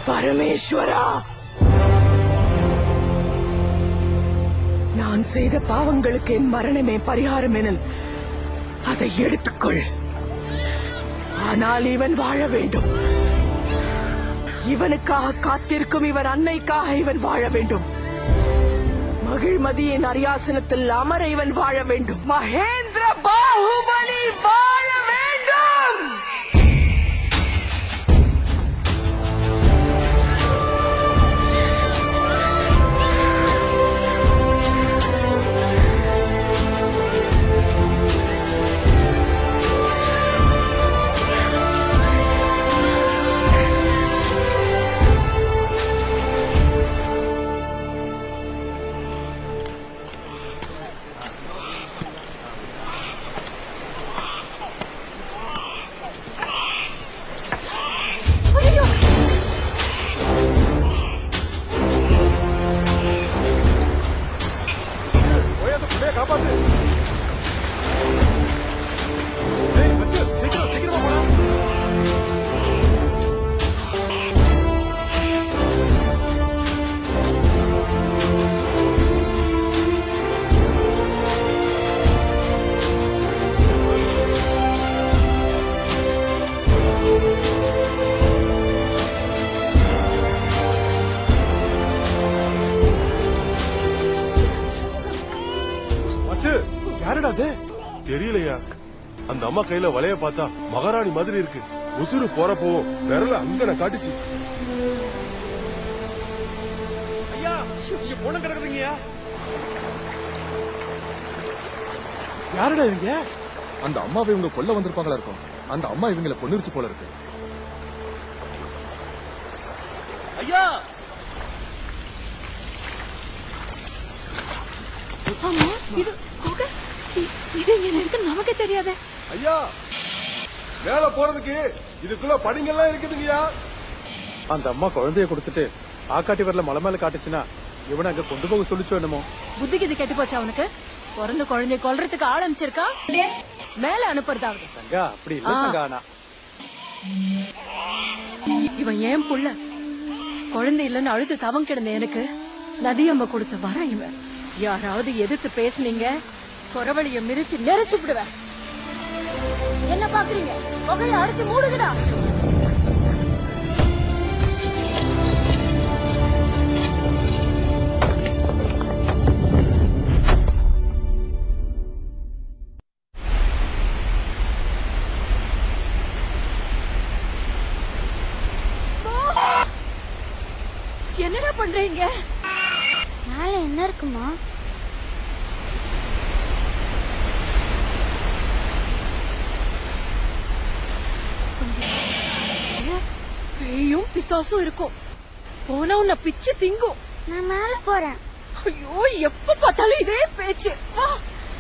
பரமேஸ்வரா நான் செய்த பாவங்களுக்கு என் மரணமே பரிகாரம் எனில் அதை எடுத்துக்கொள் ஆனால் இவன் வாழ வேண்டும் இவனுக்காக காத்திருக்கும் இவன் அன்னைக்காக இவன் வாழ வேண்டும் மகிழ்மதியின் அரியாசனத்தில் அமர இவன் வாழ வேண்டும் மகேந்திர பாகுபலி வாழ வேண்டும் போய் அந்த புள்ளைய காப்பாத்து டேய், மச்சு, சீக்கிரம் சீக்கிரமா போடா மச்சு யாருடா அது தெரியலையா அந்த அம்மா கையில வலைய பார்த்தா மகாராணி மாதிரி இருக்கு உசுறு போறப்பவும் விரல அங்கன காட்டுச்சு ஐயா இங்க பொண்ணு கிடக்குதுங்கய்யா யாருடா இவங்க அந்த அம்மாவை இவங்க கொல்ல வந்திருப்பாங்களா இருக்கும் அந்த அம்மா இவங்களை கொன்னிருச்சு போல இருக்கு ஐயா அம்மா இது குகை இ- இது இங்க இருக்கு நமக்கே தெரியாதே ஐயா மேல போறதுக்கு இதுக்குள்ள படிங்கெல்லாம் இருக்குதுங்கய்யா அந்த அம்மா குழந்தைய கொடுத்துட்டு ஆக்காட்டி வரல மலை மேல காட்டுச்சுன்னா இவனை அங்க கொண்டு போக சொல்லிச்சோ என்னமோ புத்திக்கு இது கெட்டு போச்சா அவனுக்கு பிறந்த குழந்தைய கொல்றதுக்கு ஆள் அமைச்சிருக்கா மேல அனுப்புறதாவது சங்கா அப்படி இல்ல ஆ. சங்கா ஆனா இவன் ஏன் புள்ள குழந்தை இல்லைன்னு அழுது தவம் கிடந்த எனக்கு நதியம்ம கொடுத்த வரம் இவன் யாராவது எதிர்த்து பேசுனீங்க குறவழிய மிரிச்சு நெரிச்சு விடுவேன் என்ன பாக்குறீங்க புகையை அடிச்சு மூடுங்கடா என்னடா பண்றீங்க மேல என்ன இருக்குமா ஏ, பேயும் பிசாசும் இருக்கும் போனா உன்னை பிச்சு திங்கும் நான் மேல போறேன் ஐயோ எப்ப பார்த்தாலும் இதே பேச்சு வா.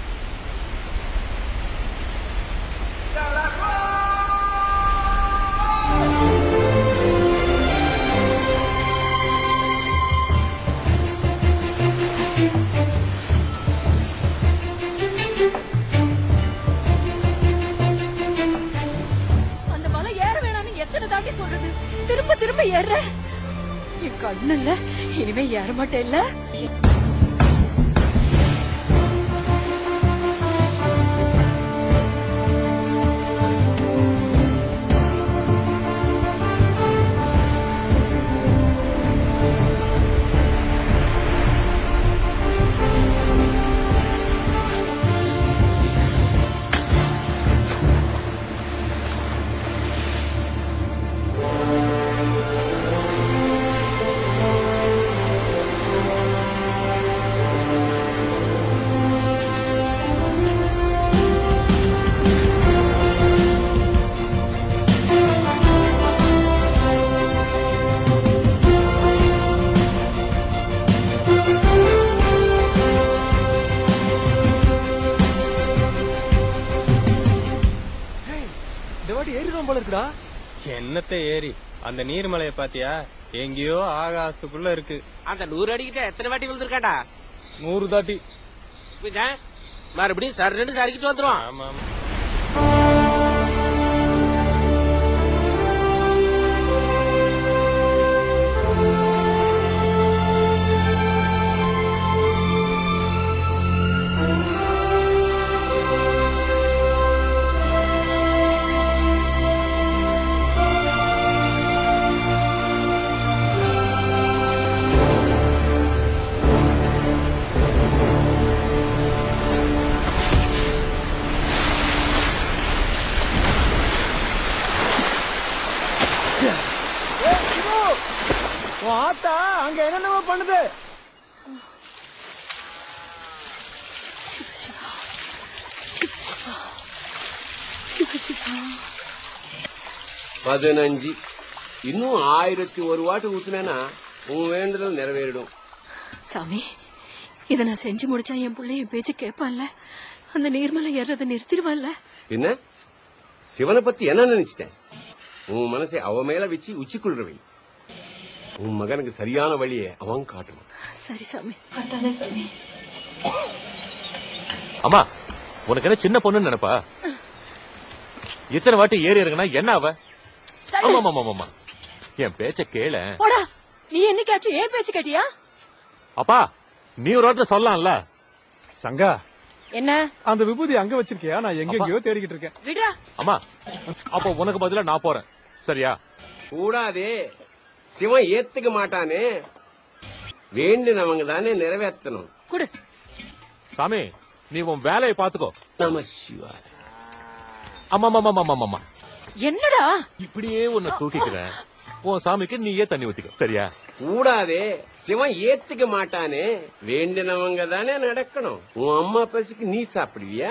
அந்த மலை ஏற வேணாம்னு எத்தனை தாண்டி சொல்றது திரும்ப திரும்ப ஏற என் கண்ணுல இனிமே ஏற மாட்டேன் இல்ல இந்த வாட்டி ஏறிடும் போல இருக்குடா என்னத்த ஏறி அந்த நீர்மலைய பாத்தியா எங்கேயோ ஆகாசத்துக்குள்ள இருக்கு அந்த நூறு அடிக்கிட்ட எத்தனை வாட்டி விழுந்திருக்காடா நூறு தாட்டி பின்ன மறுபடியும் சரண்டு சரிக்கிட்டு வந்துருவான் ஆமா ஆமா உன் ஆத்தா அங்க என்னென்னமோ பண்ணுது பதினஞ்சு இன்னும் ஆயிரத்தி ஒரு வாட்டு ஊத்துனேன்னா உன் வேண்டுதல் நிறைவேறிடும் சாமி இத நான் செஞ்சு முடிச்சா என் புள்ள என் பேச்சு கேட்பான்ல அந்த நீர்மலை ஏறத நிறுத்திடுவான்ல என்ன சிவனை பத்தி என்ன நினைச்சிட்டேன் உன் மனசை அவ மேல வச்சு உச்சிக்குள்ள வை உன் மகனுக்கு சரியான வழியை அவன் காட்டணும் சரி சாமி கட்டாலே சாமி அம்மா உனக்கு என்ன சின்ன பொண்ணுன்னு நினைப்பா இத்தனை வாட்டி ஏறி இறங்குனா என்ன அவ ஆமா ஆமா ஆமா என் பேச்ச கேள போடா நீ என்னைக்காச்சும் ஏன் பேச்சு கேட்டியா அப்பா நீ ஒரு வார்த்தை சொல்லலாம்ல சங்கா என்ன அந்த விபூதி அங்க வச்சிருக்கியா நான் எங்கெங்கயோ தேடிக்கிட்டு இருக்கேன் விடுடா அம்மா அப்போ உனக்கு பதிலா நான் போறேன் சரியா கூடாதே சிவன் ஏத்துக்க மாட்டானே வேண்டினவங்க தானே நிறைவேற்றணும் குடு சாமி நீ உன் வேலையை பாத்துக்கோ நம சிவாய ஆமா ஆமா ஆமா ஆமா ஆமா என்னடா இப்படியே உன்னை தூக்கிக்கிறேன் உன் சாமிக்கு நீயே தண்ணி ஊத்திக்கோ சரியா கூடாதே சிவன் ஏத்துக்க மாட்டானே வேண்டினவங்க தானே நடக்கணும் உன் அம்மா பசிக்கு நீ சாப்பிடுவியா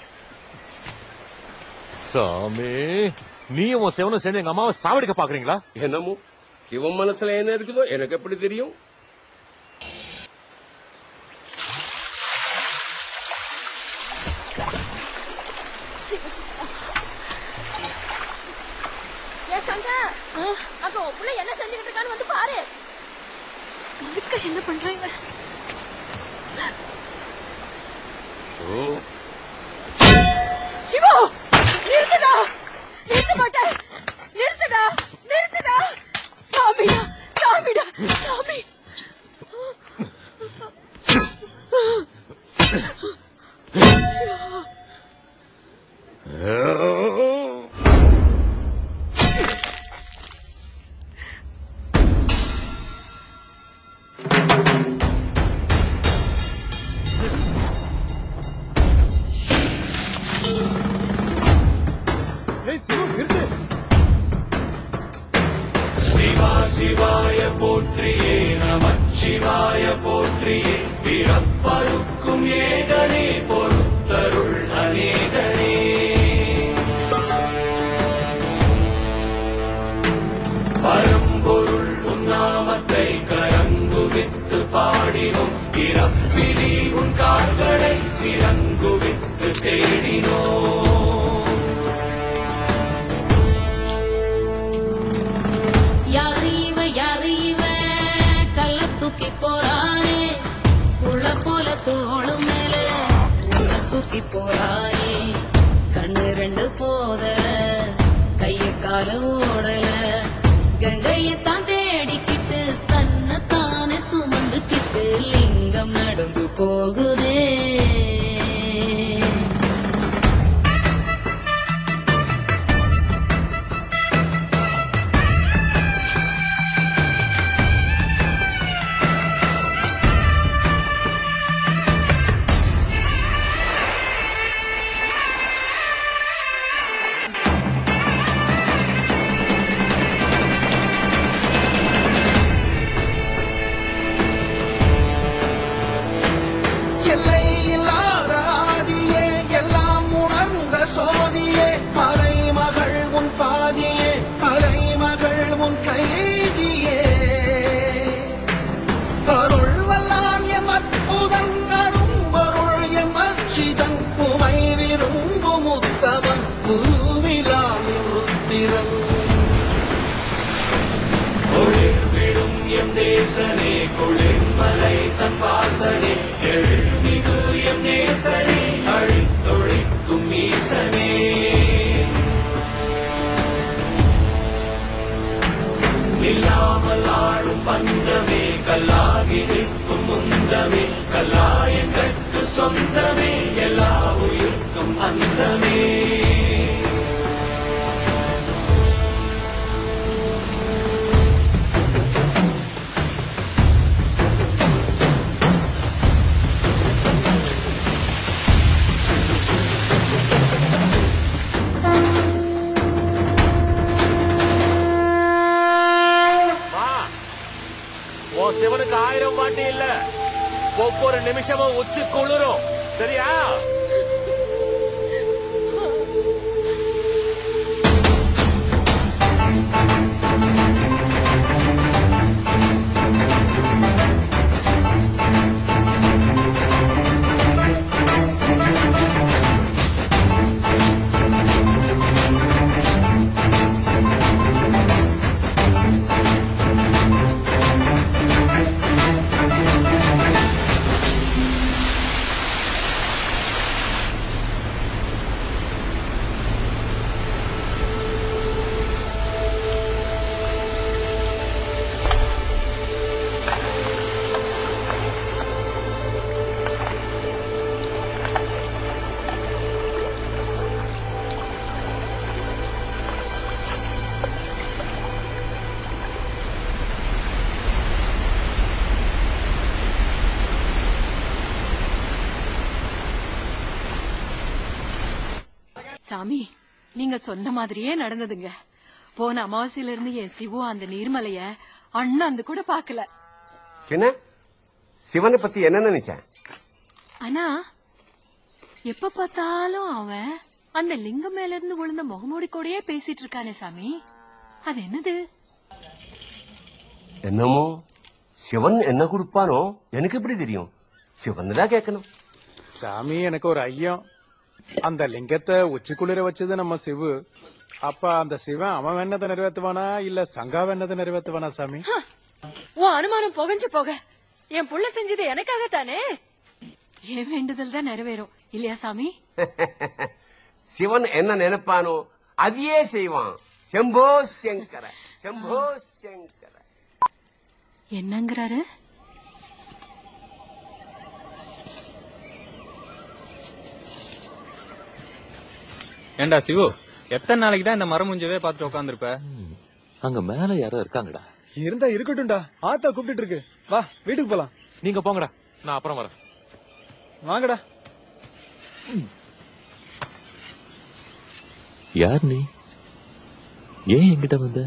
சாமி நீ உன் செவனும் சேர்ந்து எங்க அம்மாவை சாவடிக்க பாக்குறீங்களா என்னமோ சிவன் மனசுல என்ன இருக்குதோ எனக்கு எப்படி தெரியும் ஏன் சங்கா அங்க உன் புள்ள என்ன செஞ்சுக்கிட்டு இருக்கான்னு வந்து பாரு அதுக்கு என்ன பண்றாங்க சிவா நிறுத்துடா நிறுத்த மாட்டேன் நிறுத்துடா நிறுத்துடா சாமிடா சாமிடா சாமி ஏய் சிவம் நிறுத்து யாரு இவன் யாரு இவன் கல்ல தூக்கி போறானே புள்ள போல தோளு மேல உள்ள தூக்கி போறானே கண்ணு ரெண்டு போத கைய கால ஓடல கங்கையத்தான் தேடிக்கிட்டு தன்னை தானே சுமந்துக்கிட்டு லிங்கம் நடந்து போகுதே எல்லை இல்லாத ஆதியே எல்லாம் உணர்ந்த சோதியே மலைமகள் உன் பாதியே மலைமகள் உன் கைதியே அருள் வல்லான் எம் அற்புதன் அரும்பொருள் எம் அச்சிதன் உமை விரும்பும் உத்தமன் குருவிலாமி ருத்திரன் பாட்டு இல்ல ஒவ்வொரு நிமிஷமும் உச்சி குளிரும் சரியா சாமி நீங்க சொன்ன மாதிரியே நடந்ததுங்க போன அமாவாசையில இருந்து என் சிவு அந்த நீர்மலைய அண்ணாந்து கூட பாக்கல என்ன சிவனை பத்தி என்ன நினைச்சேன் ஆனா எப்ப பார்த்தாலும் அவன் அந்த லிங்கம் மேல இருந்து விழுந்த முகமூடி கூடயே பேசிட்டு இருக்கானே சாமி அது என்னது என்னமோ சிவன் என்ன கொடுப்பானோ எனக்கு எப்படி தெரியும் சிவன் தான் கேட்கணும் சாமி எனக்கு ஒரு ஐயம் அந்த லிங்கத்தை உச்சிக்குளிர வச்சது நம்ம சிவு அப்ப அந்த சிவன் அவன் வேணதை நிறைவேற்றுவானா இல்ல சங்கா வேணதை நிறைவேற்றுவானா சாமி உன் அனுமானம் புகஞ்சு போக என் புள்ள செஞ்சது எனக்காகத்தானே என் வேண்டுதல் தான் நிறைவேறும் இல்லையா சாமி சிவன் என்ன நினைப்பானோ அதையே செய்வான் செம்போ சங்கர செம்போ சங்கர என்னங்கிறாரு ஏண்டா சிவு எத்தனை நாளைக்கு தான் இந்த மரமுஞ்சவே பார்த்துட்டு உட்காந்துருப்ப அங்க மேல யாரோ இருக்காங்கடா இருந்தா இருக்கட்டும்டா ஆத்தா கூப்பிட்டு இருக்கு வா வீட்டுக்கு போலாம் நீங்க போங்கடா நான் அப்புறம் வரேன் வாங்கடா யார் நீ ஏன் என்கிட்ட வந்த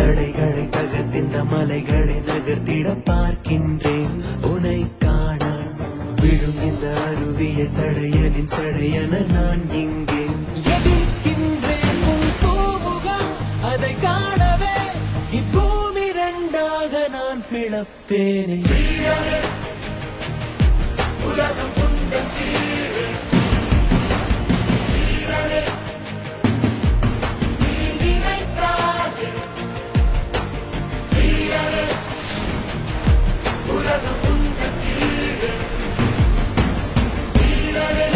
தடைகளை தகர்த்திந்த மலைகளை நகர்த்திட பார்க்கின்றேன் உனை காண விழும் இந்த அருவியை சடையனின் சடையன நான் இங்கே எதிர்க்கின்றேன் உன் பூமுகம் அதை காணவே இப்பூமி ரெண்டாக நான் பிளப்பேனே உலகம் குந்தம் கீழே வீரனே நீ நினைத்தாதே வீரனே உலகம் குந்தம் கீழே வீரனே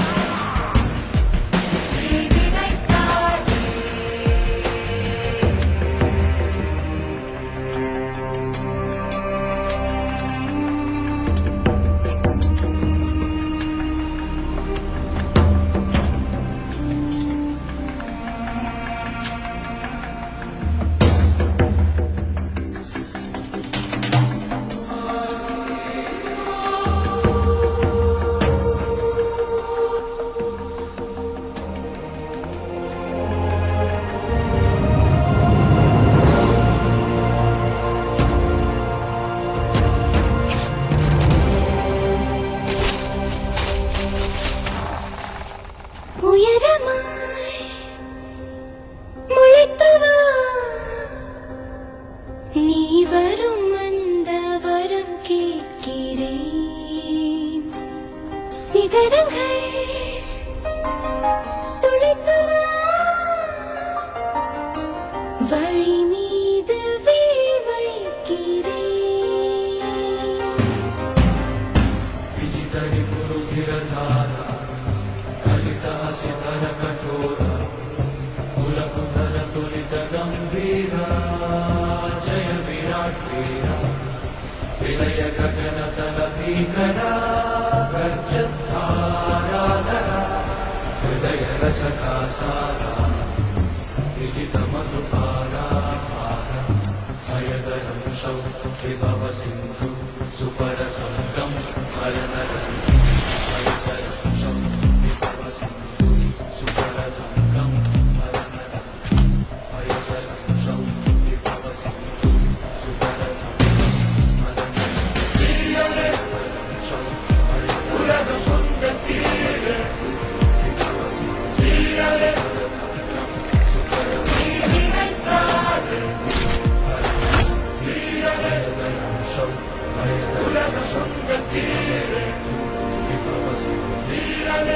நீ நினைத்தாதே உயரமாய் முளைத்தவா நீ வரும் அந்த வரம் கேட்கிறேன் நிகரங்கள் துளைத்தவா வழி மீது விழி வைக்கிறேன் विजितरि गुरुधिरधारा कलिताशिखर कठोरा कुलकुधर तुलित गम्भीरा जय विराट वीरा विलय गगन तल भीकरा गर्जद्धाराधरा हृदय रसका सारा विजित मधुपारा भयदरं शौ विभव सिन्धु सुपरतुङ्गं हरनरं भयदरं शौ विभव सिन्धु सुपरतुङ्गं हरनरं भयदरं शौ विभव सिन्धु सुपरतुङ्गं हरनरं भयदरं शौ உலகம் சொந்தம் கீழே வீரனே நீ நினைத்தாதே வீரனே உலகம் சொந்தம் கீழே வீரனே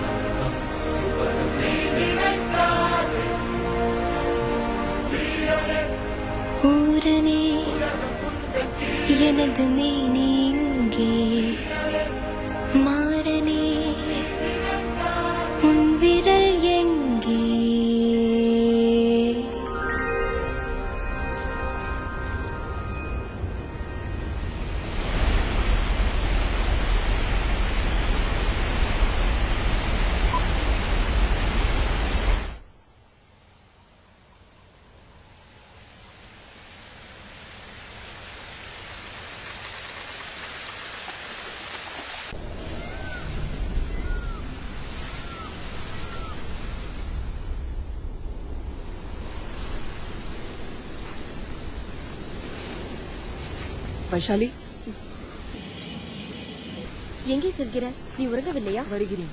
நீ நினைத்தாதே வீரனே ஊரனே எனது மேனி இங்கே மாறனே உன் விரல் எங்கே வைஷாலி எங்கே செல்கிற நீ உறங்கவில்லையா வருகிறேன்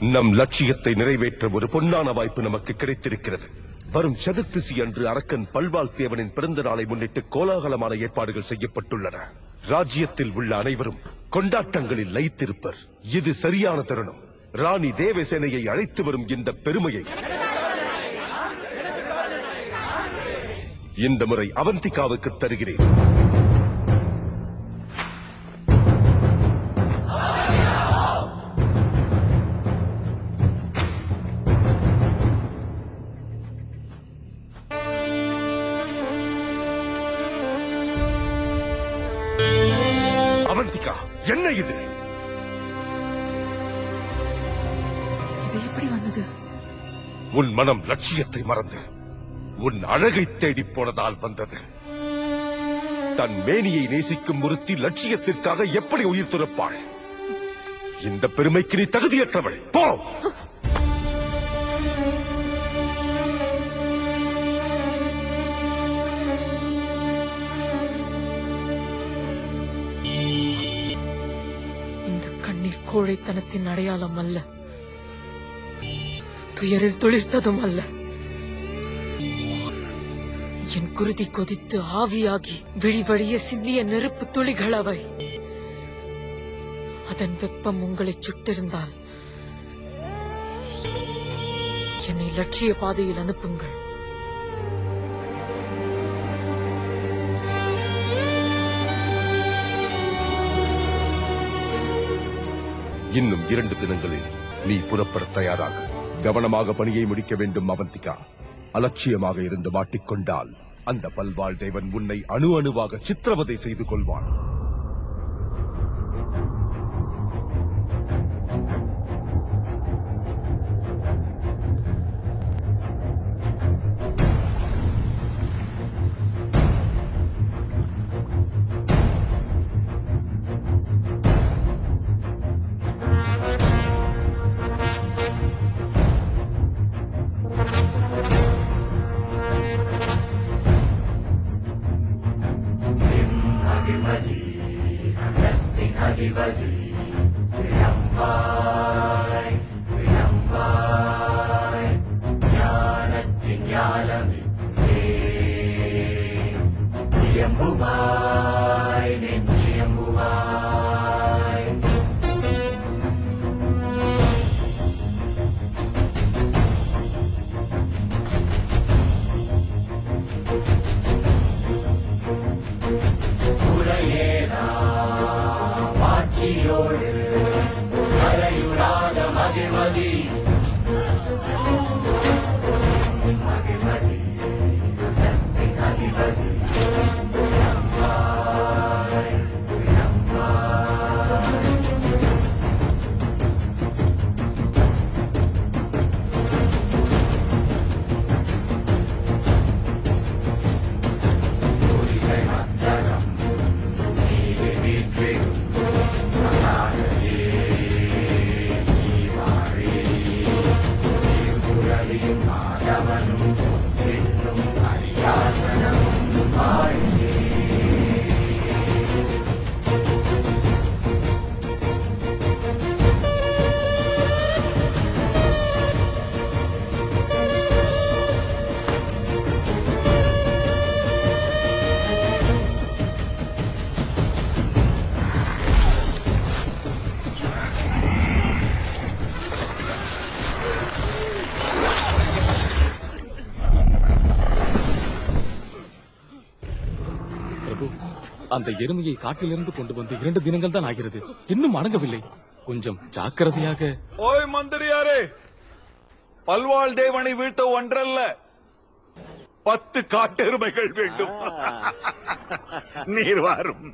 நம் லட்சியத்தை நிறைவேற்ற ஒரு பொன்னான வாய்ப்பு நமக்கு கிடைத்திருக்கிறது வரும் சதுர்த்திசி அன்று அரக்கன் பல்வாள் தேவனின் பிறந்த நாளை முன்னிட்டு கோலாகலமான ஏற்பாடுகள் செய்யப்பட்டுள்ளன ராஜ்யத்தில் உள்ள அனைவரும் கொண்டாட்டங்களில் லயித்திருப்பர் இது சரியான தருணம் ராணி தேவசேனையை அழைத்து வரும் இந்த பெருமையை இந்த முறை அவந்திகாவுக்கு தருகிறேன் அவந்திகா என்ன இது இது எப்படி வந்தது உன் மனம் லட்சியத்தை மறந்து உன் அழகை தேடி போனதால் வந்தது தன் மேனியை நேசிக்கும் ஒருத்தி லட்சியத்திற்காக எப்படி உயிர் துறப்பாள் இந்த பெருமைக்கு நீ தகுதியற்றவள் போ இந்த கண்ணீர் கோழைத்தனத்தின் அடையாளம் அல்ல துயரில் துளிர்த்ததும் அல்ல என் குருதி கொதித்து ஆவியாகி விழிவழிய சிந்திய நெருப்பு துளிகள் அவை அதன் வெப்பம் உங்களை சுட்டிருந்தால் என்னை லட்சிய பாதையில் அனுப்புங்கள் இன்னும் இரண்டு தினங்களில் நீ புறப்பட தயாராக கவனமாக பணியை முடிக்க வேண்டும் அவந்திகா அலட்சியமாக இருந்து மாட்டிக்கொண்டால் அந்த பல்வாழ் தேவன் உன்னை அணு அணுவாக சித்திரவதை செய்து கொள்வான் அதிபதி அகத்தின் அதிபதி விளம்பாய் விளம்பாய் ஞானத்தின் ஞானமே இயம்புவாய் நெஞ்சியம்புவாய் உரையேனா ஆட்சியோடு கரையுறாத மகிழ்மதி மகிழ்மதி உலகத்தின் அதிபதி விளம்பாய், விளம்பாய். புரிசை மத்தகம் நீதி வீற்றிடும் மகாநதியே, நீ வாழே. திருக்குறளியும் மாதவனும் பின்னும் அரியாசனமும் வாழியே பிரபு அந்த எருமையை காட்டிலிருந்து கொண்டு வந்து இரண்டு தினங்கள் தான் ஆகிறது இன்னும் அடங்கவில்லை கொஞ்சம் ஜாக்கிரதையாக ஓய் மந்திரியாரே பல்வாள் தேவனை வீழ்த்த ஒன்றல்ல பத்து காட்டெருமைகள் வேண்டும் நீர் வாரும்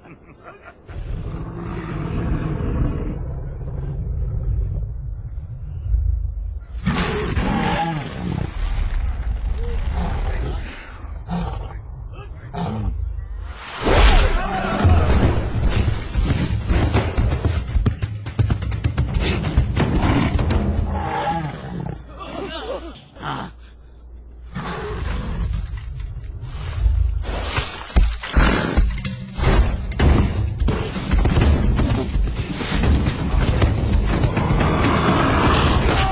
ஆ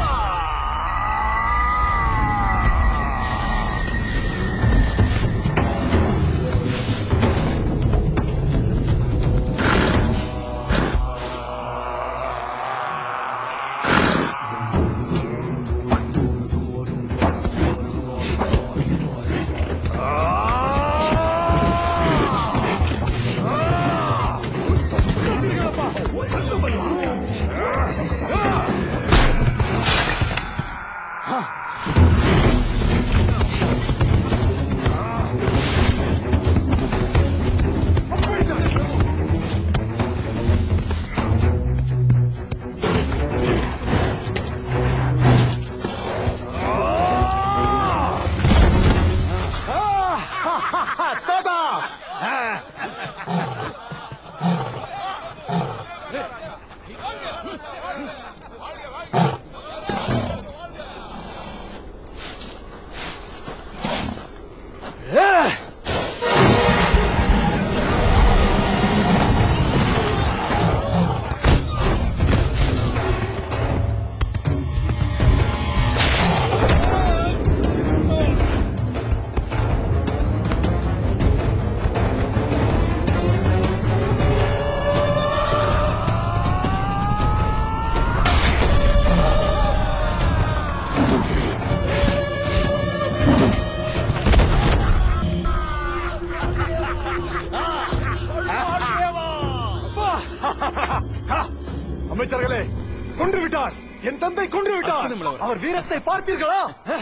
அமைச்சர்களே கொன்று விட்டார் என் தந்தை கொன்று விட்டார் அவர் வீரத்தை பார்த்தீர்களா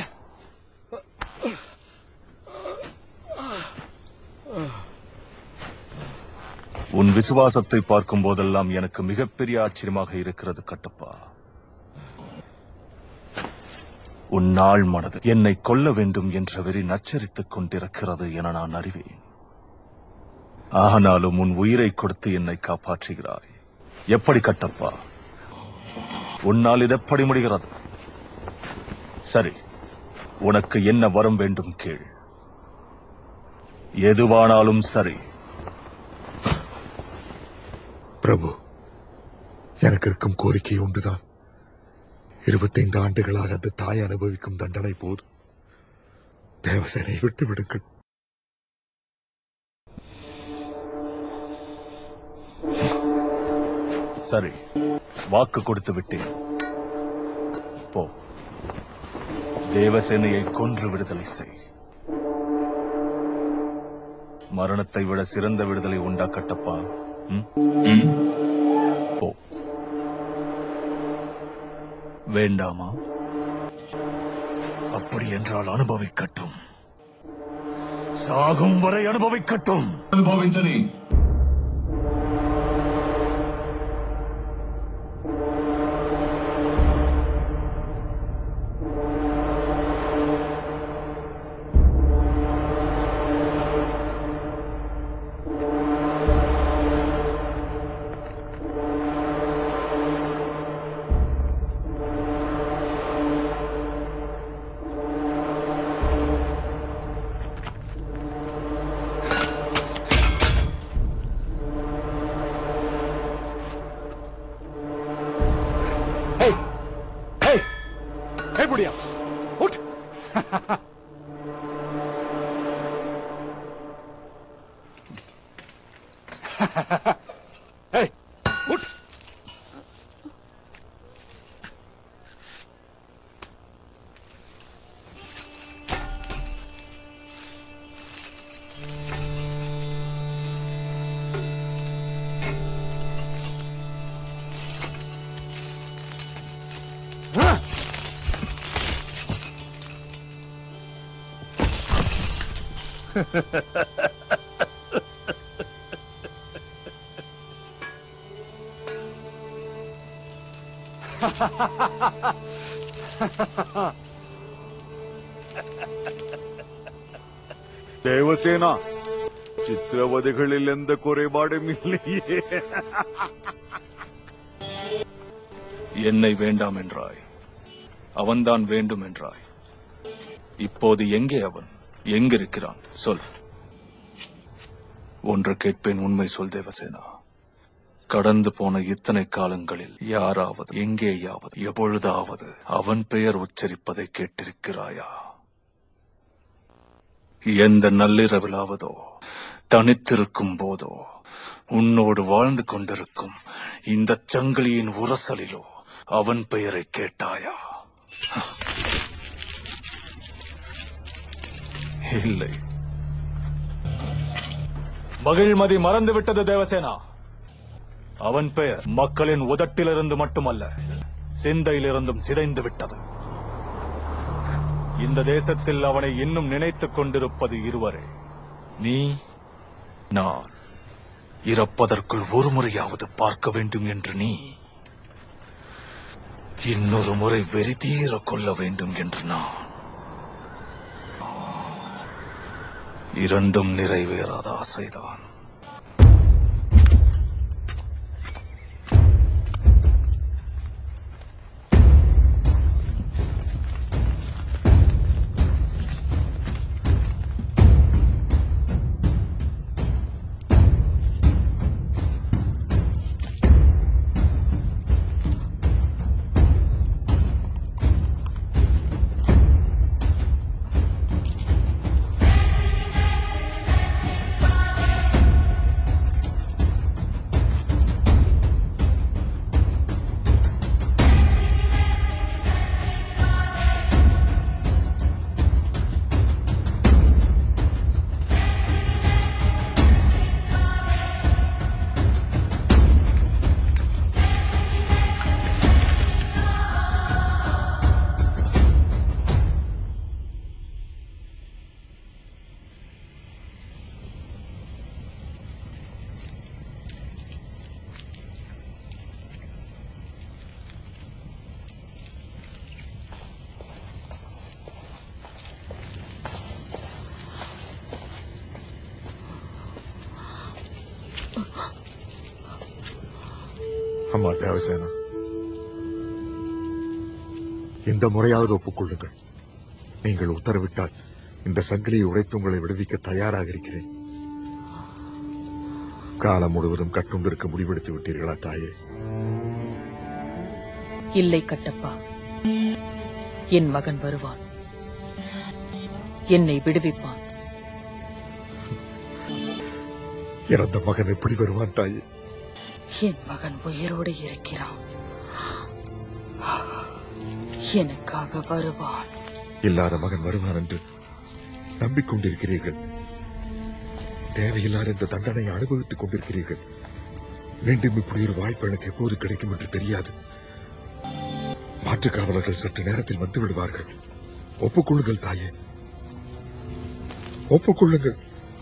உன் விசுவாசத்தை பார்க்கும் போதெல்லாம் எனக்கு மிகப்பெரிய ஆச்சரியமாக இருக்கிறது கட்டப்பா உன் நாள் மனது என்னை கொல்ல வேண்டும் என்ற வெறி நச்சரித்துக் கொண்டிருக்கிறது என நான் அறிவேன் ஆனாலும் உன் உயிரை கொடுத்து என்னை காப்பாற்றுகிறாய் எப்படி கட்டப்பா உன்னால் இது எப்படி முடிகிறது சரி உனக்கு என்ன வரம் வேண்டும் கேள் எதுவானாலும் சரி பிரபு எனக்கு இருக்கும் கோரிக்கை ஒன்றுதான் இருபத்தைந்து ஆண்டுகளாக அந்த தாய் அனுபவிக்கும் தண்டனை போதும் தேவசேனை விட்டு விடுங்கள் சரி வாக்கு கொடுத்து விட்டேன் போ தேவசேனையை கொன்று விடுதலை செய் மரணத்தை விட சிறந்த விடுதலை உண்டா கட்டப்பா ம்? போ வேண்டாமா அப்படி என்றால் அனுபவிக்கட்டும் சாகும் வரை அனுபவிக்கட்டும் అనుభవించని Hey, बुढ़िया उठ hey, उठ தேவசேனா சித்திரவதைகளில் எந்த குறைபாடும் இல்லையே என்னை வேண்டாம் என்றாய் அவன்தான் வேண்டும் என்றாய் இப்போது எங்கே அவன் எங்கிருக்கிறான் சொல் ஒன்று கேட்பேன் உண்மை சொல் தேவசேனா கடந்து போன இத்தனை காலங்களில் யாராவது எங்கேயாவது எப்பொழுதாவது அவன் பெயர் உச்சரிப்பதை கேட்டிருக்கிறாயா எந்த நள்ளிரவிலாவதோ தனித்திருக்கும் போதோ உன்னோடு வாழ்ந்து கொண்டிருக்கும் இந்த சங்கிலியின் உரசலிலோ அவன் பெயரை கேட்டாயா இல்லை மகிழ்மதி மறந்துவிட்டது தேவசேனா அவன் பெயர் மக்களின் உதட்டிலிருந்து மட்டுமல்ல சிந்தையிலிருந்தும் சிதைந்து விட்டது இந்த தேசத்தில் அவனை இன்னும் நினைத்துக் கொண்டிருப்பது இருவரே நீ நான் இறப்பதற்குள் ஒரு முறையாவது பார்க்க வேண்டும் என்று நீ இன்னொரு முறை வெறிதீர கொள்ள வேண்டும் என்று நான் இரண்டும் நிறைவேறாத ஆசைதான் அம்மா தேவசேனா இந்த முறையாவது ஒப்புக்கொள்ளுங்கள் நீங்கள் உத்தரவிட்டால் இந்த சங்கிலியை உடைத்து உங்களை விடுவிக்க தயாராக இருக்கிறேன் காலம் முழுவதும் கட்டுண்டிருக்க முடிவெடுத்து விட்டீர்களா தாயே இல்லை கட்டப்பா என் மகன் வருவான் என்னை விடுவிப்பான் இறந்த மகன் எப்படி வருவான் தாயே என் மகன் உயிரோடு இருக்கிறான் எனக்காக வருவான் இல்லாத மகன் வருவான் என்று நம்பிக்கொண்டிருக்கிறீர்கள் தேவையில்லாத இந்த தண்டனையை அனுபவித்துக் கொண்டிருக்கிறீர்கள் மீண்டும் இப்படி ஒரு வாய்ப்பு எனக்கு எப்போது கிடைக்கும் என்று தெரியாது மாற்றுக் காவலர்கள் சற்று நேரத்தில் வந்து விடுவார்கள் ஒப்புக்கொள்ளுங்கள் தாயே ஒப்புக்கொள்ளுங்கள்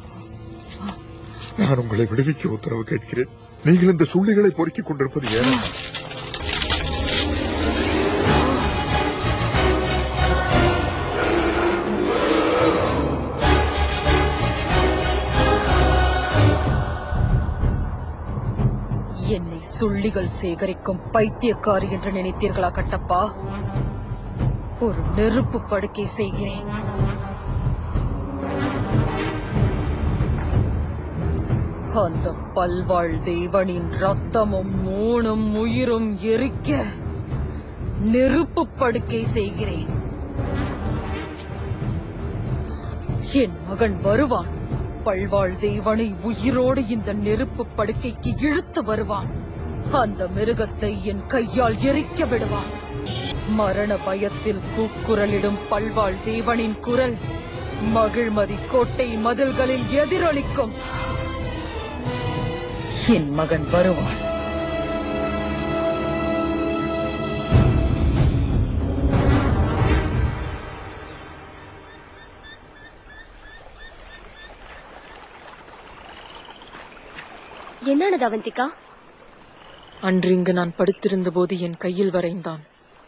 நான் உங்களை விடுவிக்க உத்தரவு கேட்கிறேன் நீங்கள் இந்த சூழ்நிலை பொறுக்கிக் கொண்டிருப்பது ஏன் என்னை சுள்ளிகள் சேகரிக்கும் பைத்தியக்காரி என்று நினைத்தீர்களா கட்டப்பா ஒரு நெருப்பு படுக்கை செய்கிறேன் அந்த பல்வாழ் தேவனின் ரத்தமும் மூணும் உயிரும் எரிக்க நெருப்பு படுக்கை செய்கிறேன் என் மகன் வருவான் பல்வாழ் தேவனை உயிரோடு இந்த நெருப்பு படுக்கைக்கு இழுத்து வருவான் அந்த மிருகத்தை என் கையால் எரிக்க விடுவான் மரண பயத்தில் கூக்குரலிடும் பல்வாழ் தேவனின் குரல் மகிழ்மதி கோட்டை மதில்களில் எதிரொலிக்கும் என் மகன் வருவான் என்னானது அவந்திகா அன்று இங்கு நான் படுத்திருந்த போது என் கையில் வரைந்தான்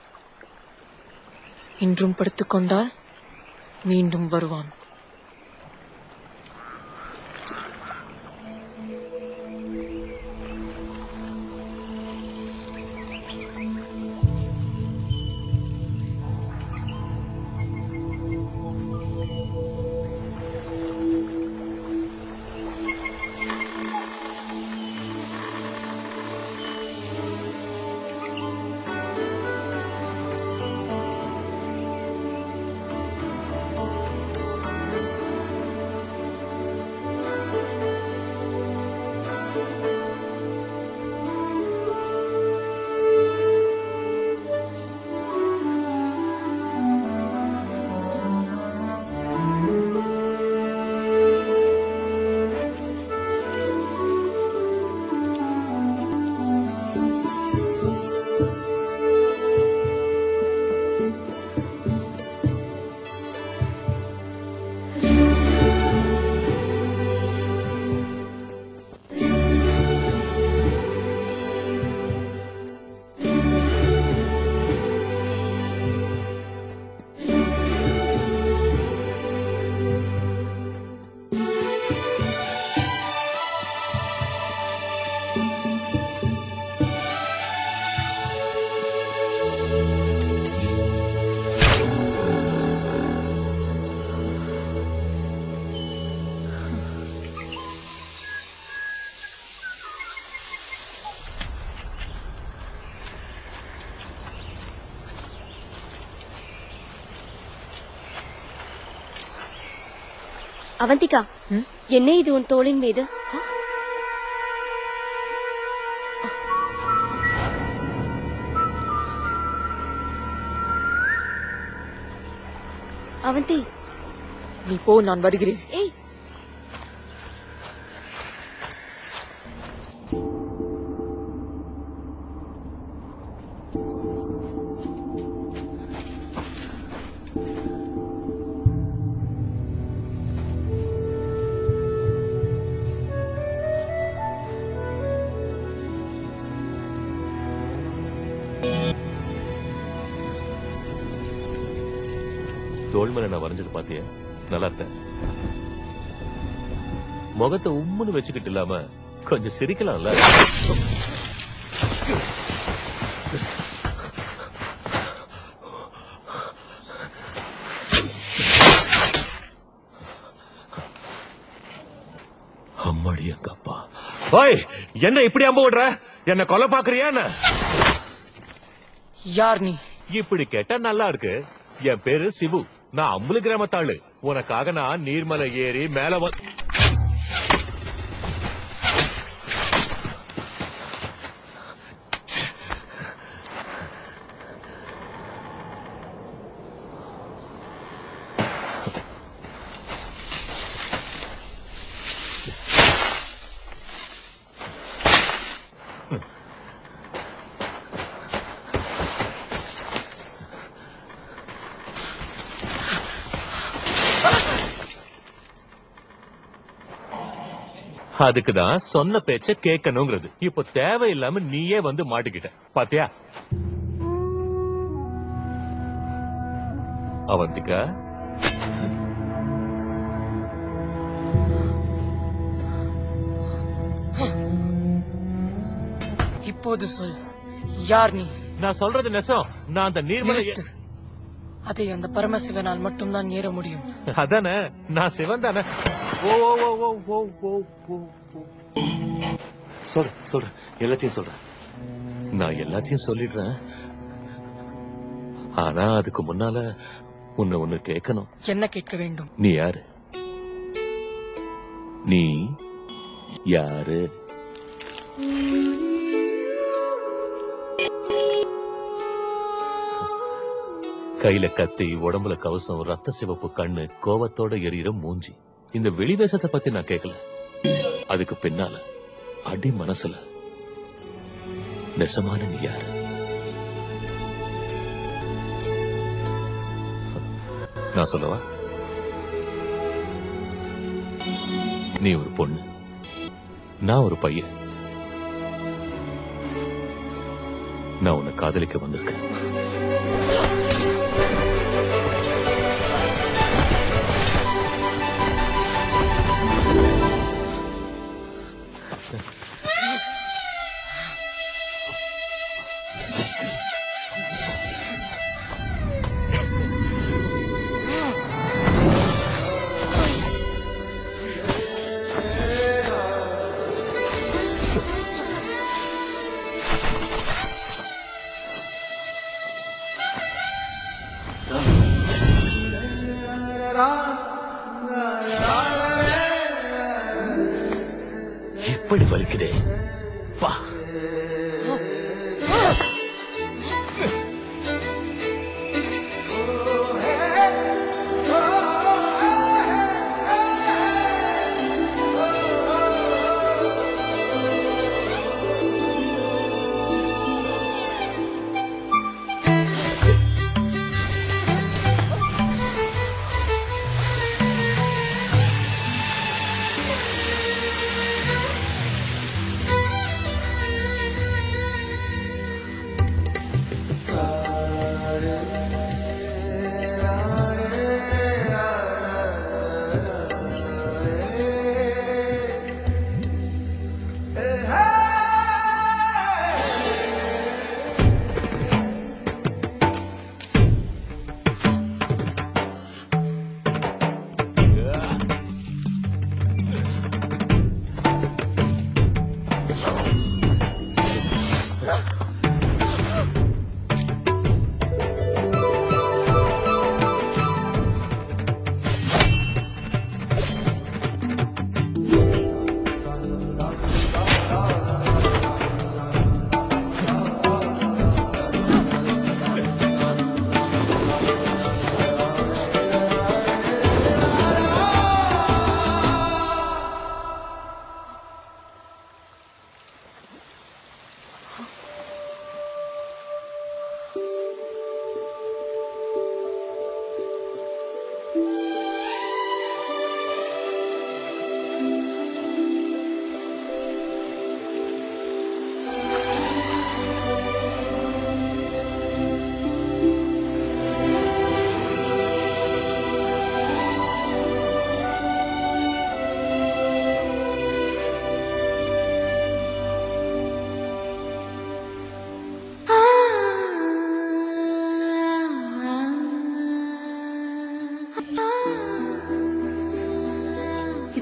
இன்றும் படுத்துக்கொண்டால் மீண்டும் வருவான் அவந்திகா என்ன இது உன் தோளின் மீது அவந்தி நீ போ நான் வருகிறேன் ஏய் தோல் மேல நான் வரைஞ்சது பாத்தியா நல்லா இருக்க முகத்தை உம்முன்னு வச்சுக்கிட்டு இல்லாம கொஞ்சம் சிரிக்கலாம்ல அம்மாடி எங்க அப்பா ஓய் என்ன இப்படி அம்பு விடுற என்ன கொலை பாக்குறியா என்ன யார் நீ இப்படி கேட்டா நல்லா இருக்கு என் பேரு சிவு நான் அம்புலி கிராமத்தாளு உனக்காக நான் நீர்மலை ஏறி மேல வந்து அதுக்குதான் சொன்ன பேச்ச கேட்கணுங்கிறது இப்போ தேவையில்லாம நீயே வந்து மாட்டிக்கிட்ட பாத்தியா அவந்திகா இப்போது சொல் யார் நீ நான் சொல்றது நெசம் நான் அந்த நீர்மலை நிறுத்து. அதை அந்த பரமசிவனால் மட்டும்தான் ஏற முடியும் அதானே நான் சிவன் தானே ஓ ஓ ஓ ஓ ஓ ஓ ஓ ஓ. சொல்ற சொல்ற எல்லாத்தையும் சொல்றேன் நான் எல்லாத்தையும் சொல்லிடுறேன் ஆனா அதுக்கு முன்னால உன்னை ஒண்ணு கேட்கணும் என்ன கேட்க வேண்டும் நீ யாரு நீ யாரு கையில கத்தி உடம்புல கவசம் ரத்த சிவப்பு கண்ணு கோவத்தோட எரியிற மூஞ்சி இந்த வெளிவேசத்தை பத்தி நான் கேட்கல அதுக்கு பின்னால அடி மனசுல நெசமான நீ யாரு நான் சொல்லவா நீ ஒரு பொண்ணு நான் ஒரு பையன் நான் உன்னை காதலிக்க வந்திருக்கேன் எப்படி வலிக்குதே பா ஆ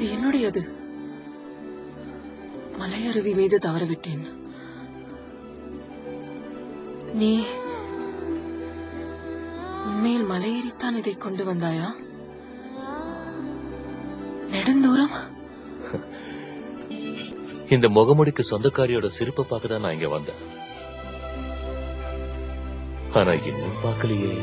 இது என்னுடையது மலையருவி மீது தவறவிட்டேன் நீ உண்மையில் மலையேறித்தான் இதை கொண்டு வந்தாயா நெடுந்தூரம் இந்த முகமுடிக்கு சொந்தக்காரியோட சிரிப்பை பார்க்க தான் நான் இங்க வந்தேன் ஆனா இன்னும் பார்க்கலையே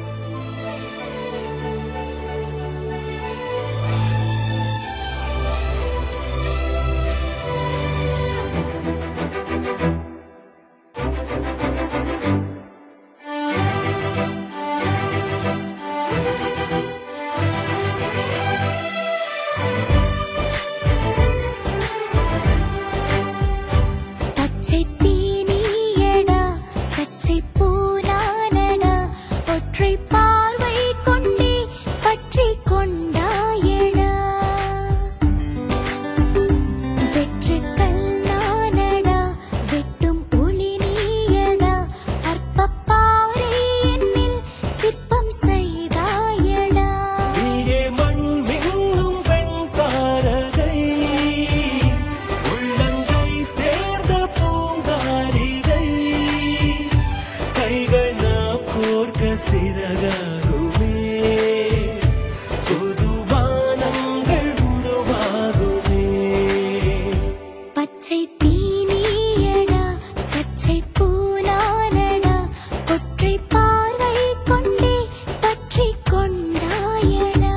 பச்சை தீனியடா பச்சை பூனானடா ஒற்றை பார்வை கொண்டே பற்றி கொண்டாயடா வெற்றுக்கல் நானடா வெட்டும் ஒளி நீயடா அற்பப்பாறை என்னில் சிற்பம் செய்தாயடா நீயே மண் மின்னும் வெண்தாரகை உள்ளங்கை சேர்ந்த பூங்காரிகை கைகள் நாம் கோர்க்க சிறகாகுமே புது வானங்கள் உருவாகுமே பச்சை தீனியடா பச்சை பூனானடா ஒற்றை பார்வை கொண்டே பற்றி கொண்டாயடா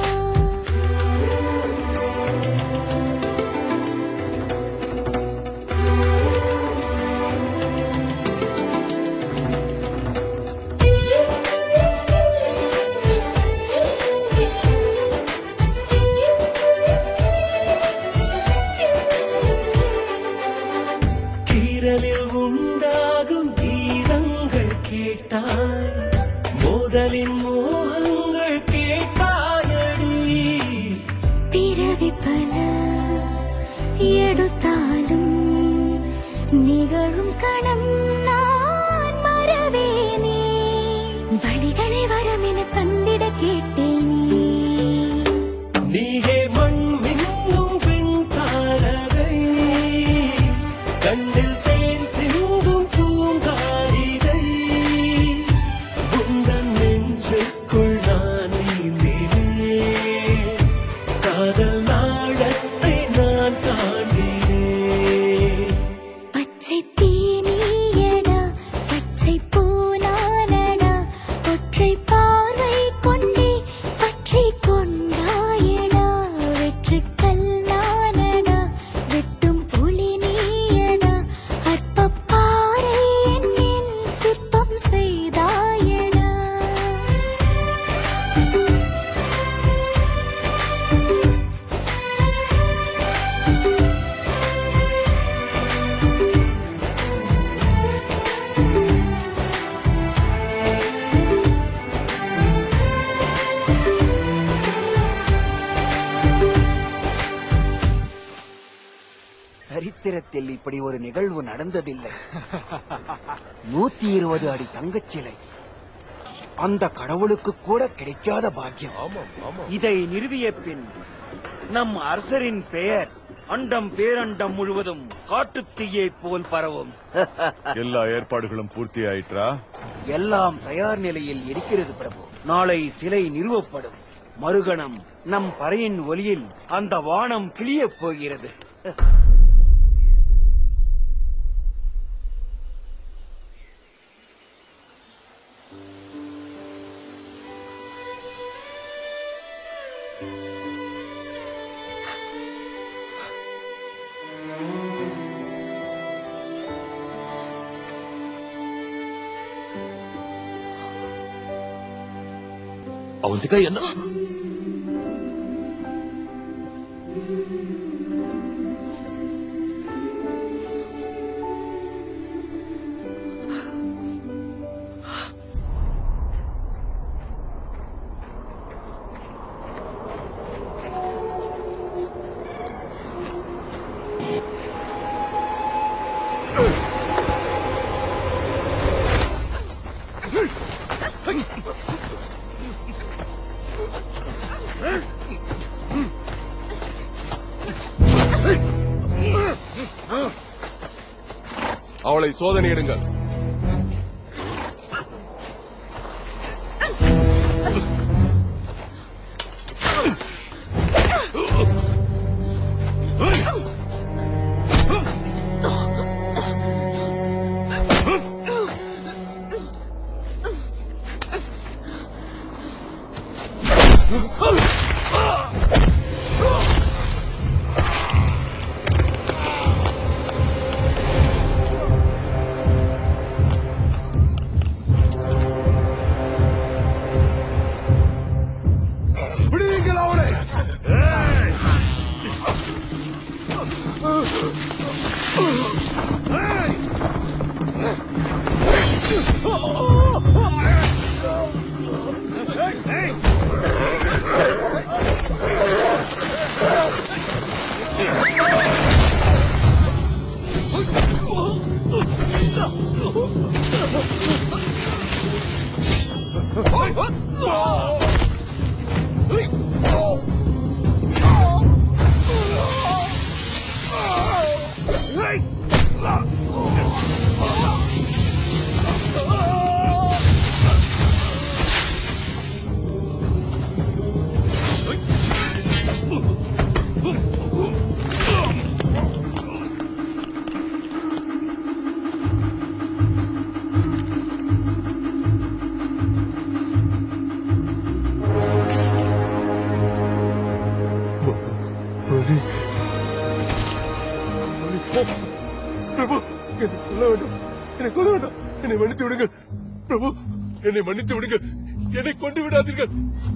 கீரலில் உண்டாகும் கீதங்கள் கேட்டாய் மோதலின் மோகங்கள் கேட்டாயடி பிறவி பல எடுத்தாலும் நிகழும் கணம் நான் மறவேனே வழிகளை வரமென தந்திட கேட்டேனே நீயே மண் மின்னும் வெண்தாரகை கண்ணில் தேன் சிந்தும் பூங்காரிகை உந்தன் நெஞ்சுக்குள் நான் நீந்தினேன் காதல் நாடத்தை நான் காண்கிறேன் பச்சை தீனியடா பச்சை பூனானடா ஒற்றை பார்வை கொண்டே பற்றி கொண்டாயடா வெற்றுக்கல் நானடா வெட்டும் புலி நீயடா அற்பப்பாறை என்னில் சிற்பம் செய்தாயடா சரித்திரத்தில் இப்படி ஒரு நிகழ்வு நடந்ததில்லை நூத்தி இருபது அடி தங்கச் சிலை அந்த கடவுளுக்கு கூட கிடைக்காத பாக்கியம் இதை நிறுவிய பின் நம் அரசரின் பெயர் அண்டம் பேரண்டம் முழுவதும் காட்டுத் தீயை போல் பரவும் எல்லா ஏற்பாடுகளும் பூர்த்தி ஆயிற்றா எல்லாம் தயார் நிலையில் இருக்கிறது பிரபு நாளை சிலை நிறுவப்படும் மறுகணம் நம் பறையின் ஒலியில் அந்த வானம் கிளியப் போகிறது ಅವಂತಿಕ என்ன அவளை சோதனையிடுங்கள் விடுவீங்கள் அவளை பிரபு என்னை கொல்ல வேண்டாம் என்னை கொல்ல வேண்டாம் என்னை மன்னித்து விடுங்கள் பிரபு என்னை மன்னித்து விடுங்கள் என்னை கொண்டு விடாதீர்கள்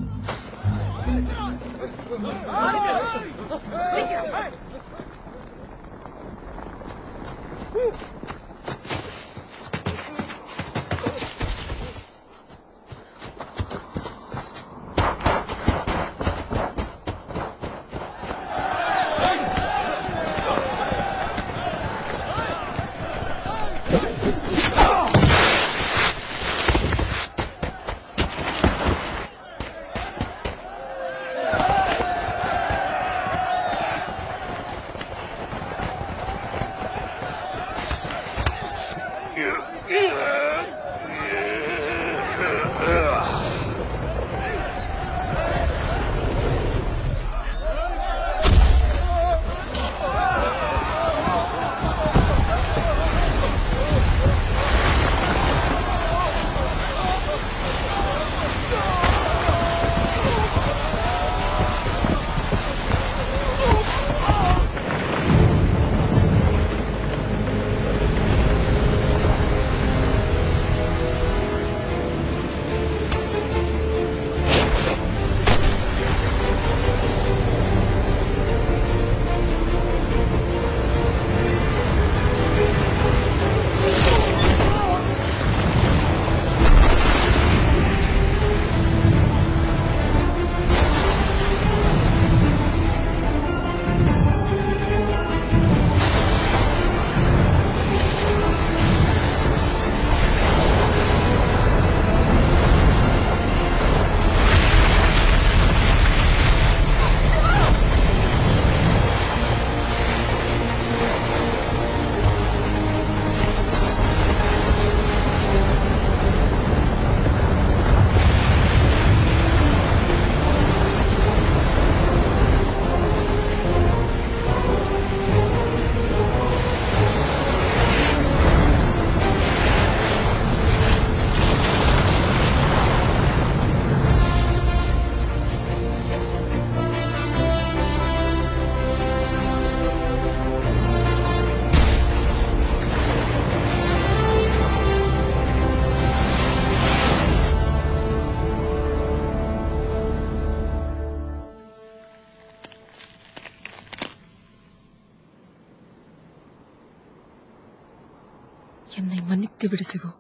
என்னை மன்னித்து விடு சிவு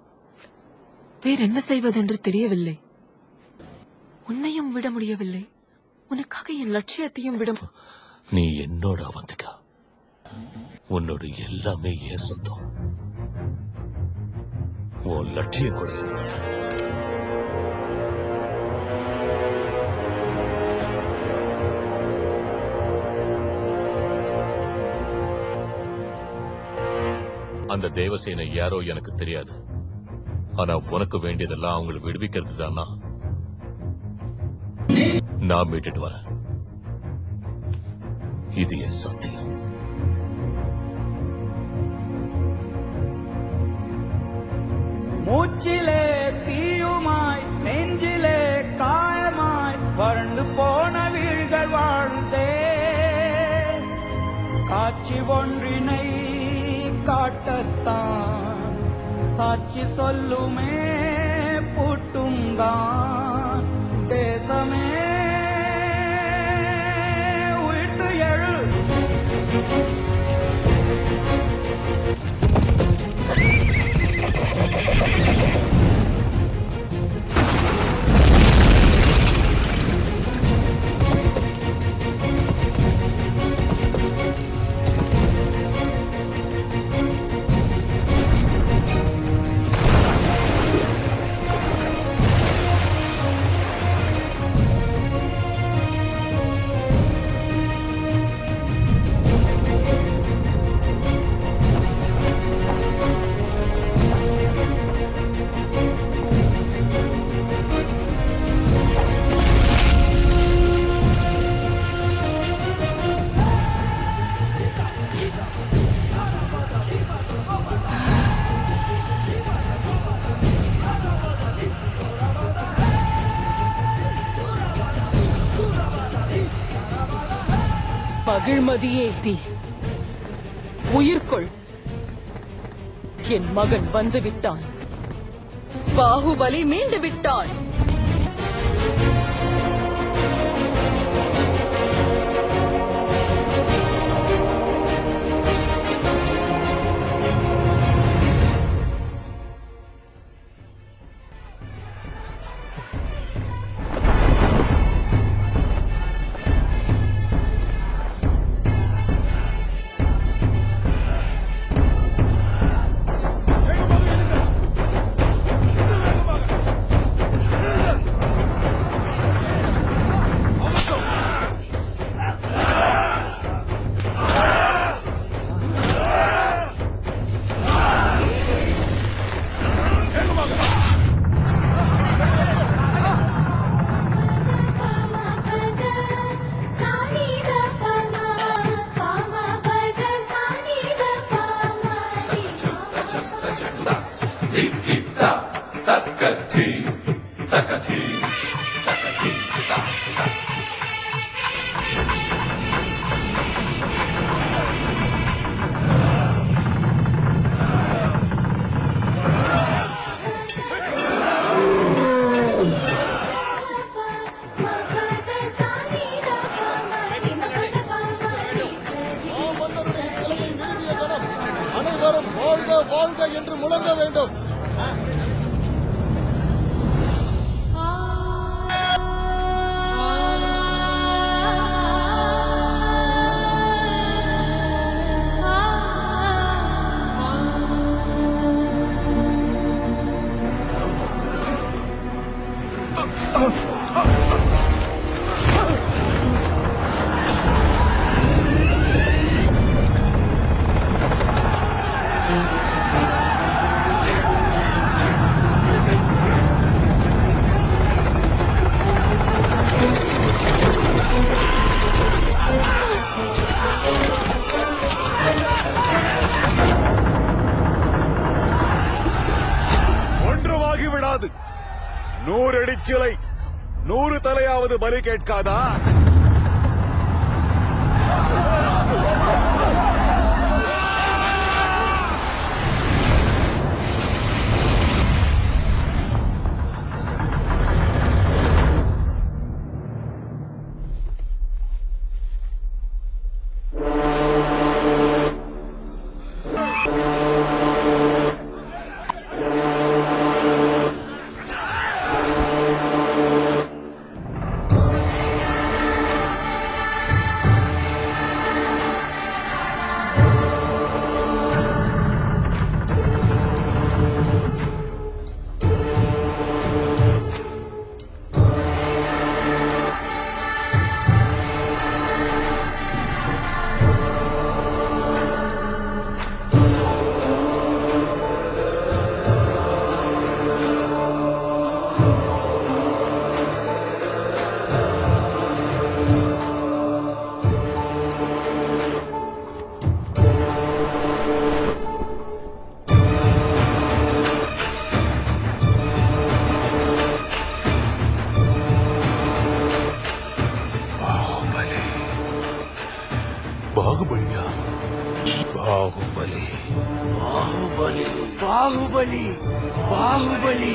வேற என்ன செய்வதென்று தெரியவில்லை உன்னையும் விட முடியவில்லை உனக்காக என் லட்சியத்தையும் விட மு- நீ என்னோட அவந்திகா உன்னோட எல்லாமே ஏன் சொந்தம் உன் லட்சியம் கூட என்னோடது. அந்த தேவசேனை யாரோ எனக்கு தெரியாது ஆனா உனக்கு வேண்டியதெல்லாம் அவங்களை விடுவிக்கிறது தானா நான் மீட்டுட்டு வரேன் இது என் சத்தியம் மூச்சிலே தீயுமாய் நெஞ்சிலே காயமாய் வறண்டு போன வீழ்கள் வாழ்ந்தே காட்சி ஒன்றினை காட்டத்தான் சாட்சி சொல்லுமே பூட்டும் தான் தேசமே உயிர்த்து எழு மகிழ்மதியே தி உயிர்கொள் என் மகன் வந்து விட்டான் பாகுபலி மீண்டு விட்டான் அனைவரும் வாழ்க வாழ்க என்று முழங்க வேண்டும் ஒன்றுமாகி விடாது நூறு அடி சிலை நூறு தலையாவது பலி கேட்காதா ஆ பாகுபலியா பாகுபலி பாகுபலி பாகுபலி பாகுபலி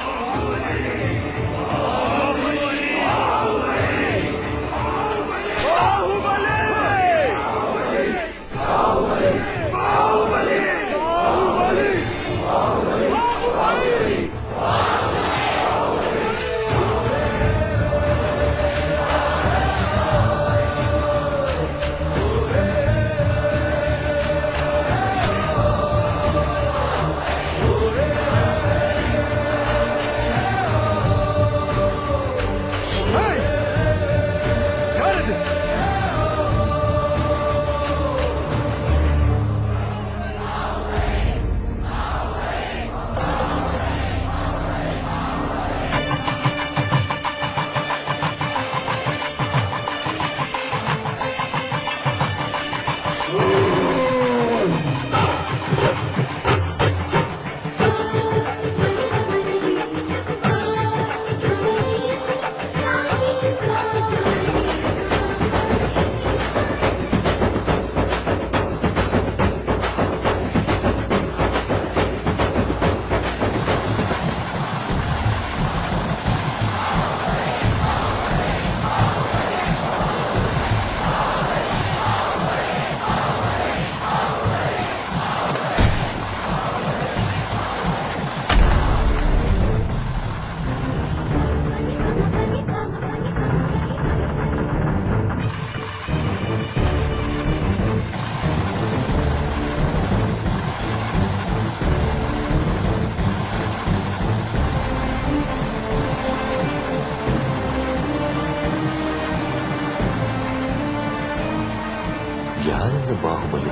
யார் இந்த பாகுபலி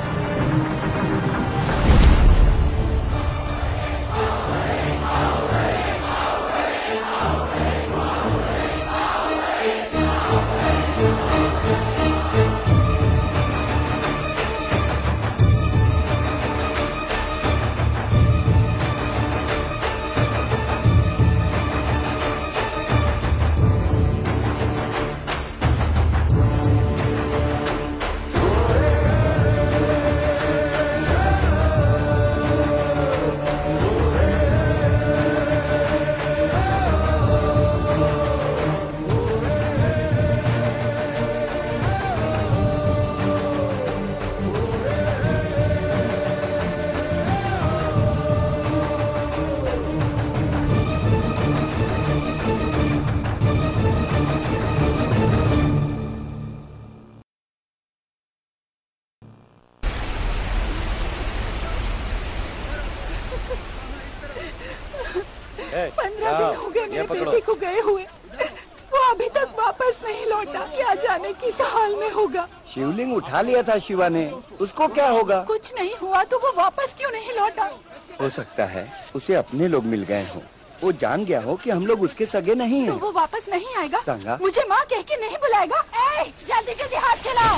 पंद्रह दिन हो गए मेरे बेटे को गए हुए वो अभी तक वापस नहीं लौटा क्या जाने किस हाल में होगा शिवलिंग उठा लिया था शिवा ने उसको क्या होगा कुछ नहीं हुआ तो वो वापस क्यों नहीं लौटा हो सकता है उसे अपने लोग मिल गए हों वो जान गया हो कि हम लोग उसके सगे नहीं तो हैं वो वापस नहीं आएगा संगा? मुझे माँ कह के नहीं बुलाएगा ए, जल्दी जल्दी हाथ चलाओ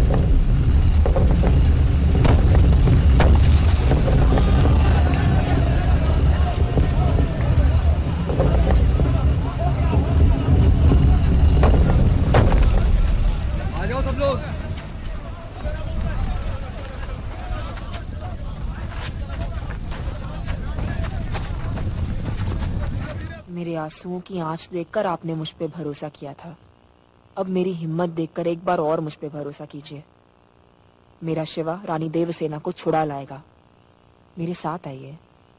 आ जाओ सब लोग मेरे आंसुओं की आंच देखकर आपने मुझ पे भरोसा किया था अब मेरी हिम्मत देखकर एक बार और मुझ पे भरोसा कीजिए मेरा शिवा रानी देवसेना को छुड़ा लाएगा मेरे साथ आइए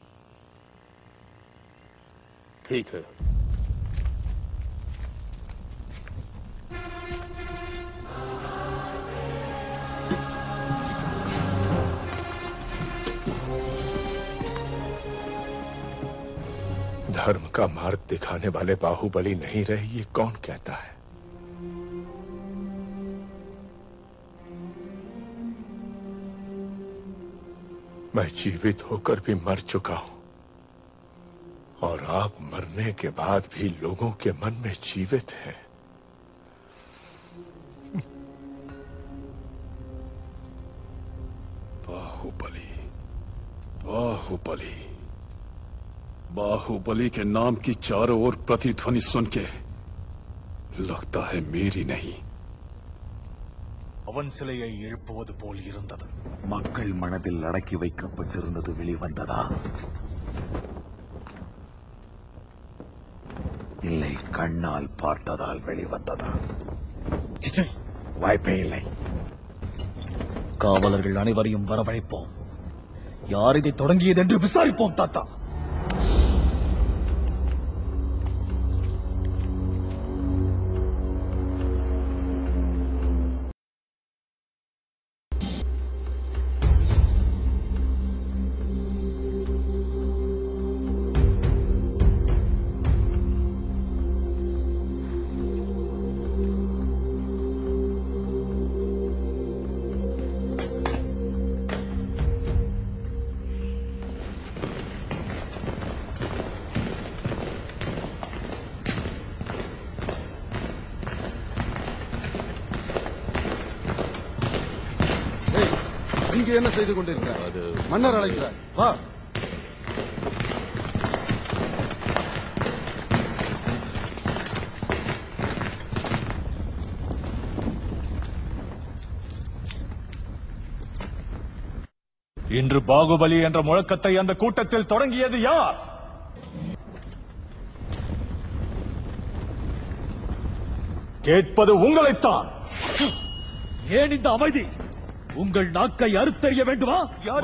ठीक है धर्म का मार्ग दिखाने वाले बाहुबली नहीं रहे ये कौन कहता है मैं जीवित होकर भी मर चुका हूं और आप मरने के बाद भी लोगों के मन में जीवित हैं बाहुबली बाहुबली बाहुबली के नाम की चारों ओर प्रतिध्वनि सुन के लगता है मेरी नहीं அவன் சிலையை எழுப்புவது போல் இருந்தது மக்கள் மனதில் அடக்கி வைக்கப்பட்டிருந்தது வெளிவந்ததா இல்லை கண்ணால் பார்த்ததால் வெளிவந்ததா சிச்சை, வாய்ப்பே இல்லை காவலர்கள் அனைவரையும் வரவழைப்போம் யார் இதை தொடங்கியது என்று விசாரிப்போம் தாத்தா இங்க என்ன செய்து கொண்டிருக்கிறார் மன்னர் அழைக்கிறார் வா இன்று பாகுபலி என்ற முழக்கத்தை அந்த கூட்டத்தில் தொடங்கியது யார் கேட்பது உங்களைத்தான் ஏன் இந்த அமைதி உங்கள் நாக்கை அறுத்தறிய வேண்டுமா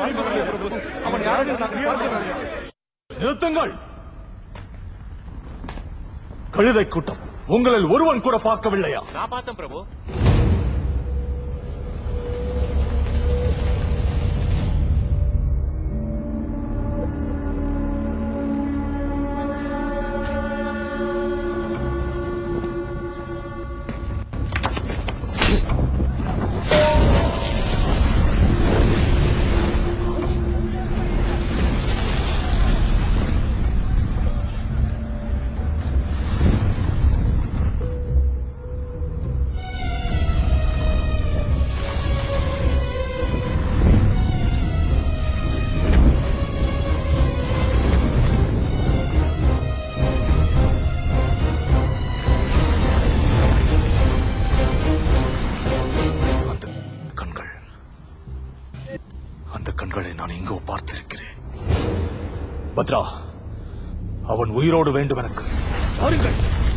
நிறுத்துங்கள் கழுதை கூட்டம் உங்களில் ஒருவன் கூட பார்க்கவில்லையா நான் பார்த்தேன் பிரபு அந்த கண்களை நான் எங்கோ பார்த்திருக்கிறேன் பத்ரா அவன் உயிரோடு வேண்டும் எனக்கு பாருங்கள்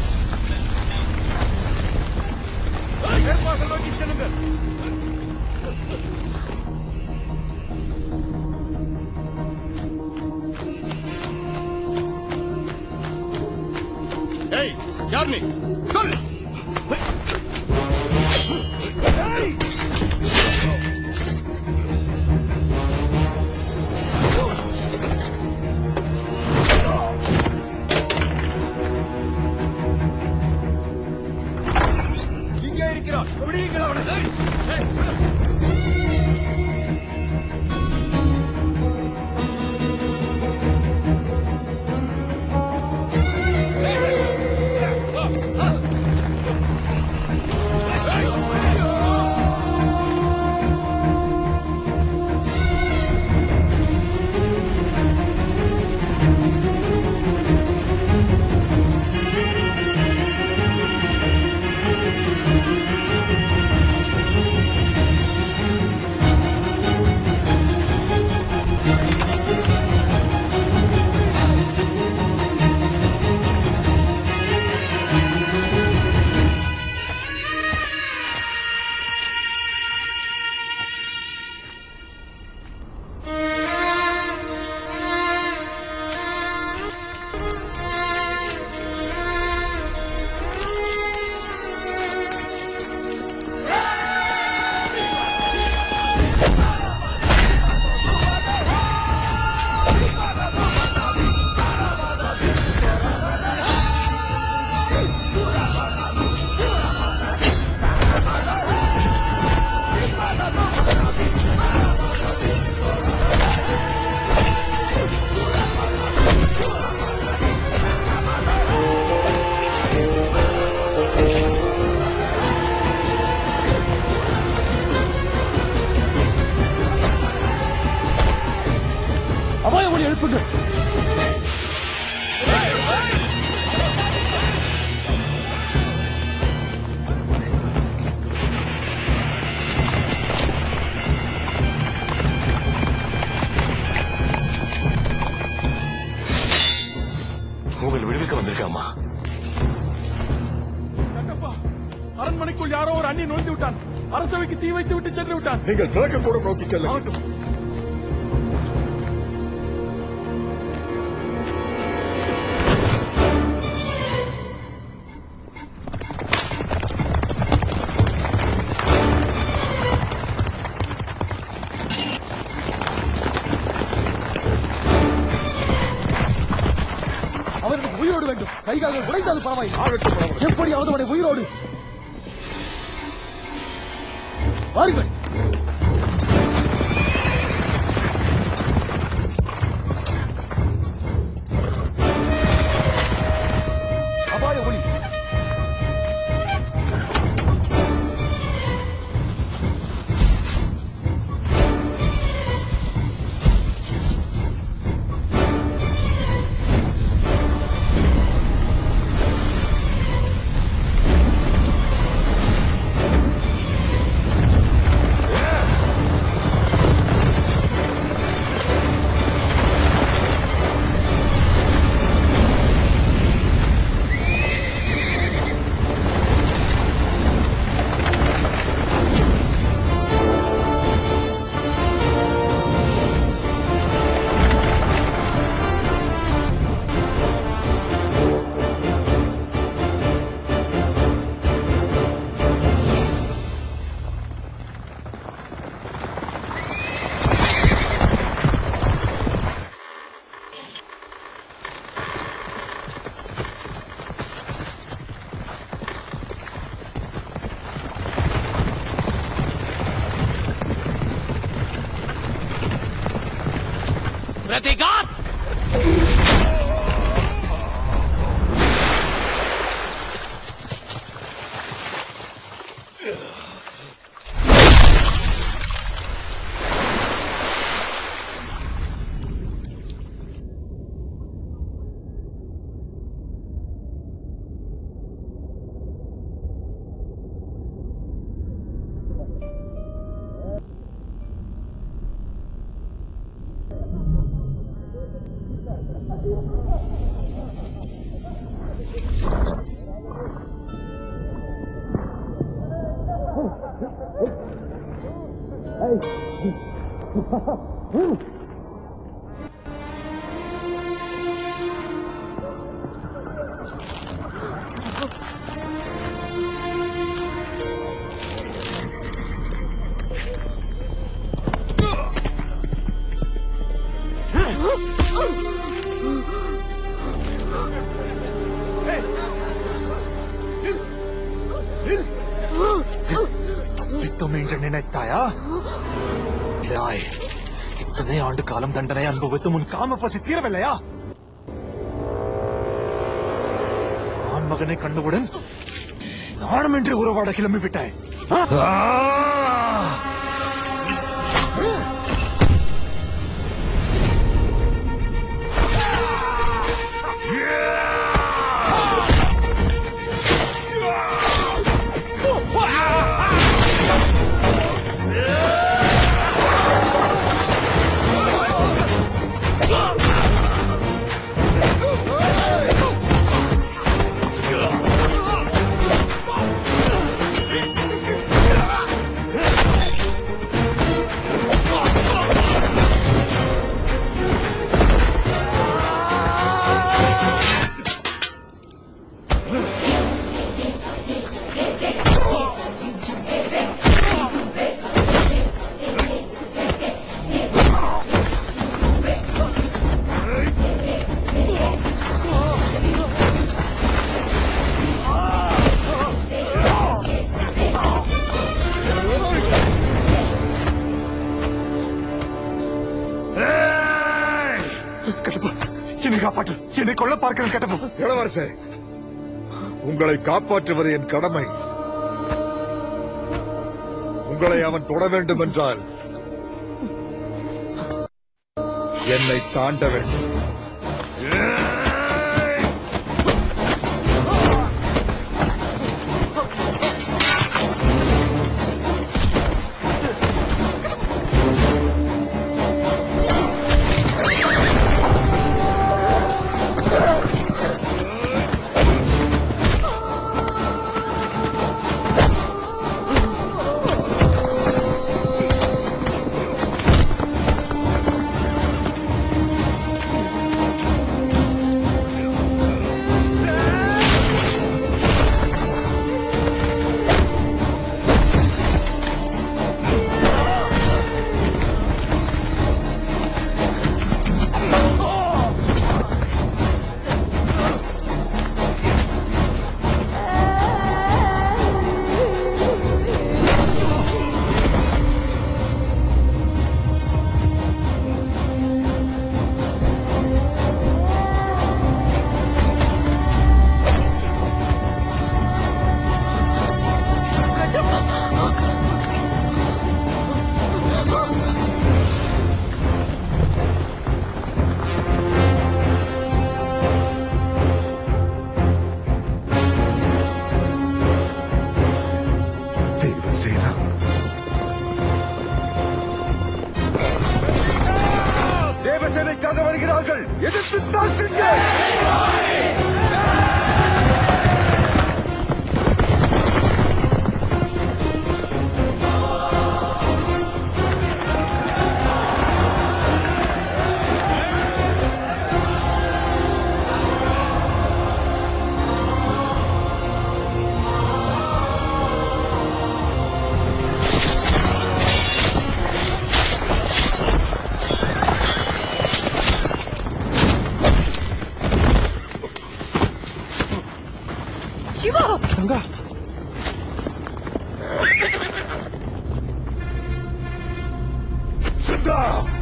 நோக்கி செல்லுங்கள் ஏய் யார் நீ சொல் இங்கே இருக்கிறான் விடுங்கள் அவனை ஏய், ஆ உள்ளே நுழைந்து விட்டான் அரசவைக்கு தீ வைத்து விட்டு சென்று விட்டான் நீங்கள் கிழக்கு கூட நோக்கி செல்லுங்கள் ஆகட்டும் அவனுக்கு உயிரோடு வேண்டும் கை கால்கள் உடைந்தாலும் பரவாயில்லை எப்படியாவது அவனை உயிரோடு வாருங்கள் அபாய ஒளி प्रतिघात தப்பித்தோம் என்று நினைத்தாயா இதாய் இத்தனை ஆண்டு காலம் தண்டனை அனுபவித்து உன் காம பசி தீரவில்லையா ஆண் மகனை கண்டவுடன் நாணமின்றி உறவாட கிளம்பி விட்டாய் ஆ! கட்டப்பா என்னை காப்பாற்று என்னை கொல்ல பார்க்கிறேன் கட்டப்பா இளவரசே உங்களை காப்பாற்றுவது என் கடமை உங்களை அவன் தொட வேண்டும் என்றால் என்னை தாண்ட வேண்டும் ஆ சேனா தேவசேனைக்காக வருகிறார்கள் எதிர்த்து தாக்குங்கள் சிவா சங்கா சித்தா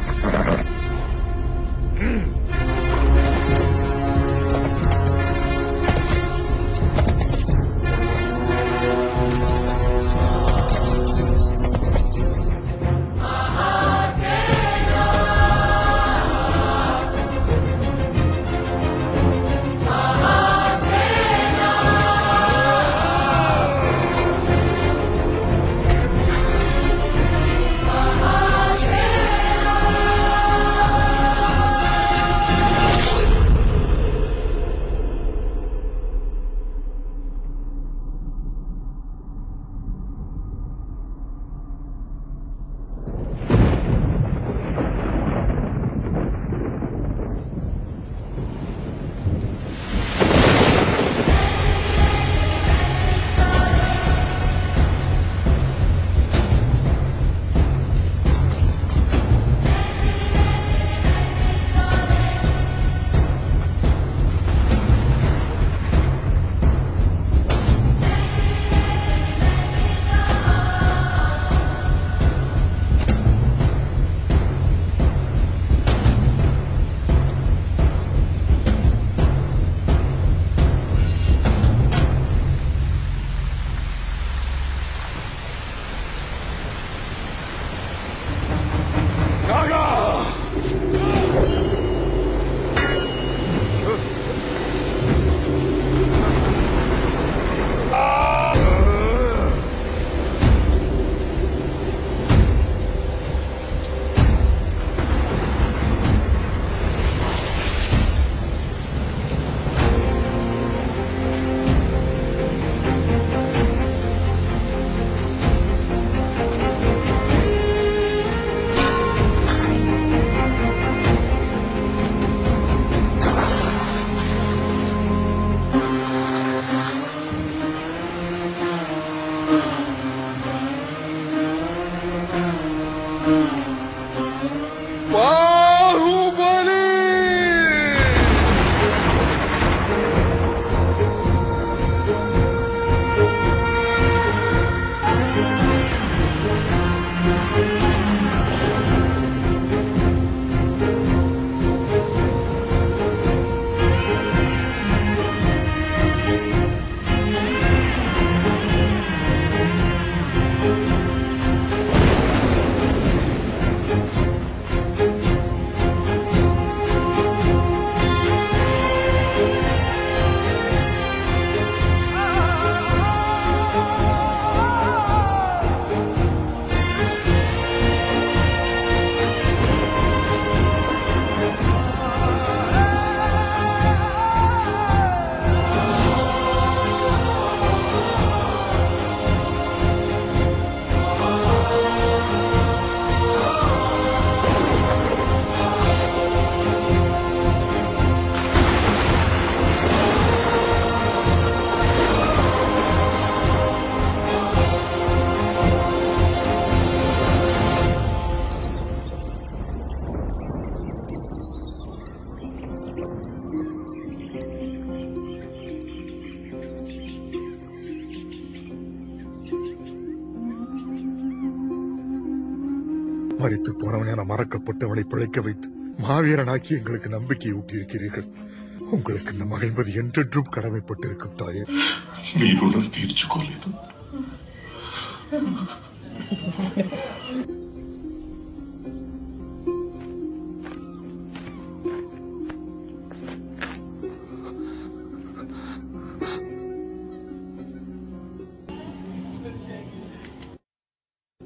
மறித்து போனவன் என மறக்கப்பட்டவனை பிழைக்க வைத்து மாவீரனாக்கி எங்களுக்கு நம்பிக்கை ஊட்டியிருக்கிறீர்கள் உங்களுக்கு இந்த மகிழ்வது என்றென்றும் கடமைப்பட்டிருக்கும் தாயே మీ రుణం తీర్చుకోలేదు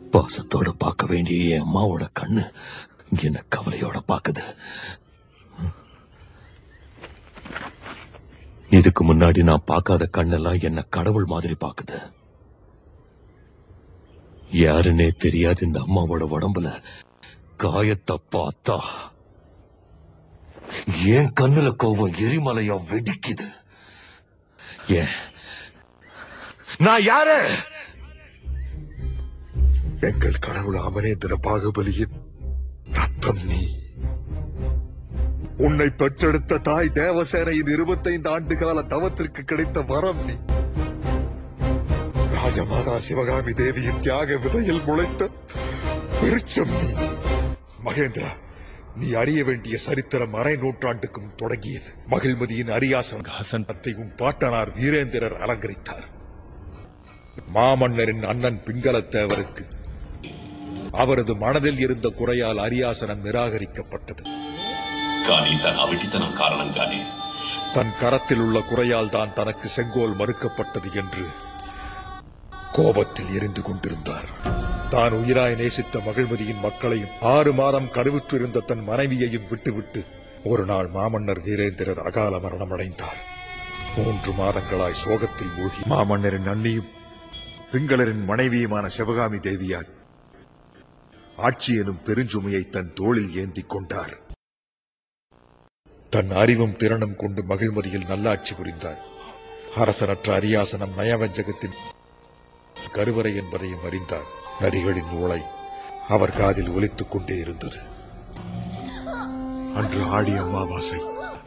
பாசத்தோட பார்க்க வேண்டிய என் அம்மாவோட கண்ணு என்ன கவலையோட பாக்குது இதுக்கு முன்னாடி நான் பார்க்காத கண்ணெல்லாம் என்ன கடவுள் மாதிரி பாக்குது யாருன்னே தெரியாது இந்த அம்மாவோட உடம்புல காயத்தை பார்த்தா என் கண்ணுல கோவம் எரிமலையா வெடிக்குது ஏன் நான் யாரு எங்கள் கடவுள் அமரேந்திர பாகுபலியின் ரத்தம் நீ உன்னை பெற்றெடுத்த தாய் தேவசேனையின் இருபத்தைந்து ஆண்டு கால தவத்திற்கு கிடைத்த வரம் நீ ராஜமாதா சிவகாமி தேவியின் தியாக விதையில் முளைத்த விருட்சம் நீ மகேந்திரா நீ அறிய வேண்டிய சரித்திரம் அரை நூற்றாண்டுக்கும் தொடங்கியது மகிழ்மதியின் அரியாசனத்தை உன் பாட்டனார் வீரேந்திரர் அலங்கரித்தார் மாமன்னரின் அண்ணன் பிங்களத்தேவருக்கு அவரது மனதில் இருந்த குறையால் அரியாசனம் நிராகரிக்கப்பட்டது కానీ తన అవిటితనం కారణంగానే தன் கரத்தில் உள்ள குறையால் தான் தனக்கு செங்கோல் மறுக்கப்பட்டது என்று கோபத்தில் எரிந்து கொண்டிருந்தார் தான் உயிராய் நேசித்த மகிழ்மதியின் மக்களையும் ஆறு மாதம் கருவுற்றிருந்த தன் மனைவியையும் விட்டுவிட்டு ஒரு நாள் மாமன்னர் வீரேந்திரர் அகால மரணமடைந்தார் மூன்று மாதங்களாய் சோகத்தில் மூழ்கி மாமன்னரின் அண்ணியும் பிங்களரின் மனைவியுமான சிவகாமி தேவியார் ஆட்சி எனும் பெருஞ்சுமையை தன் தோளில் ஏந்திக் கொண்டார் தன் அறிவும் திறனும் கொண்டு மகிழ்மதியில் நல்லாட்சி புரிந்தார் அரசனற்ற அரியாசனம் நயவஞ்சகத்தின் கருவறை என்பதையும் அறிந்தார் நரிகளின் ஊளை அவர் காதில் ஒலித்துக் கொண்டே இருந்தது அன்று ஆடி அமாவாசை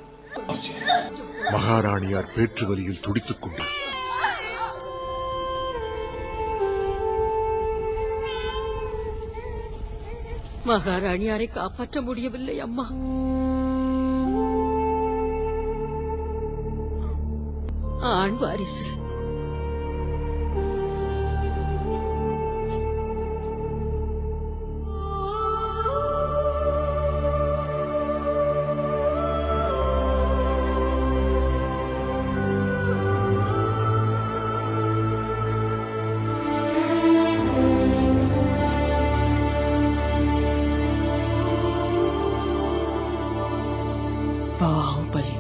மகாராணியார் பேற்று வலியில் துடித்துக் கொண்டார் மகாராணியாரை காப்பாற்ற முடியவில்லை அம்மா ஆண் வாரிசு பாகுபலி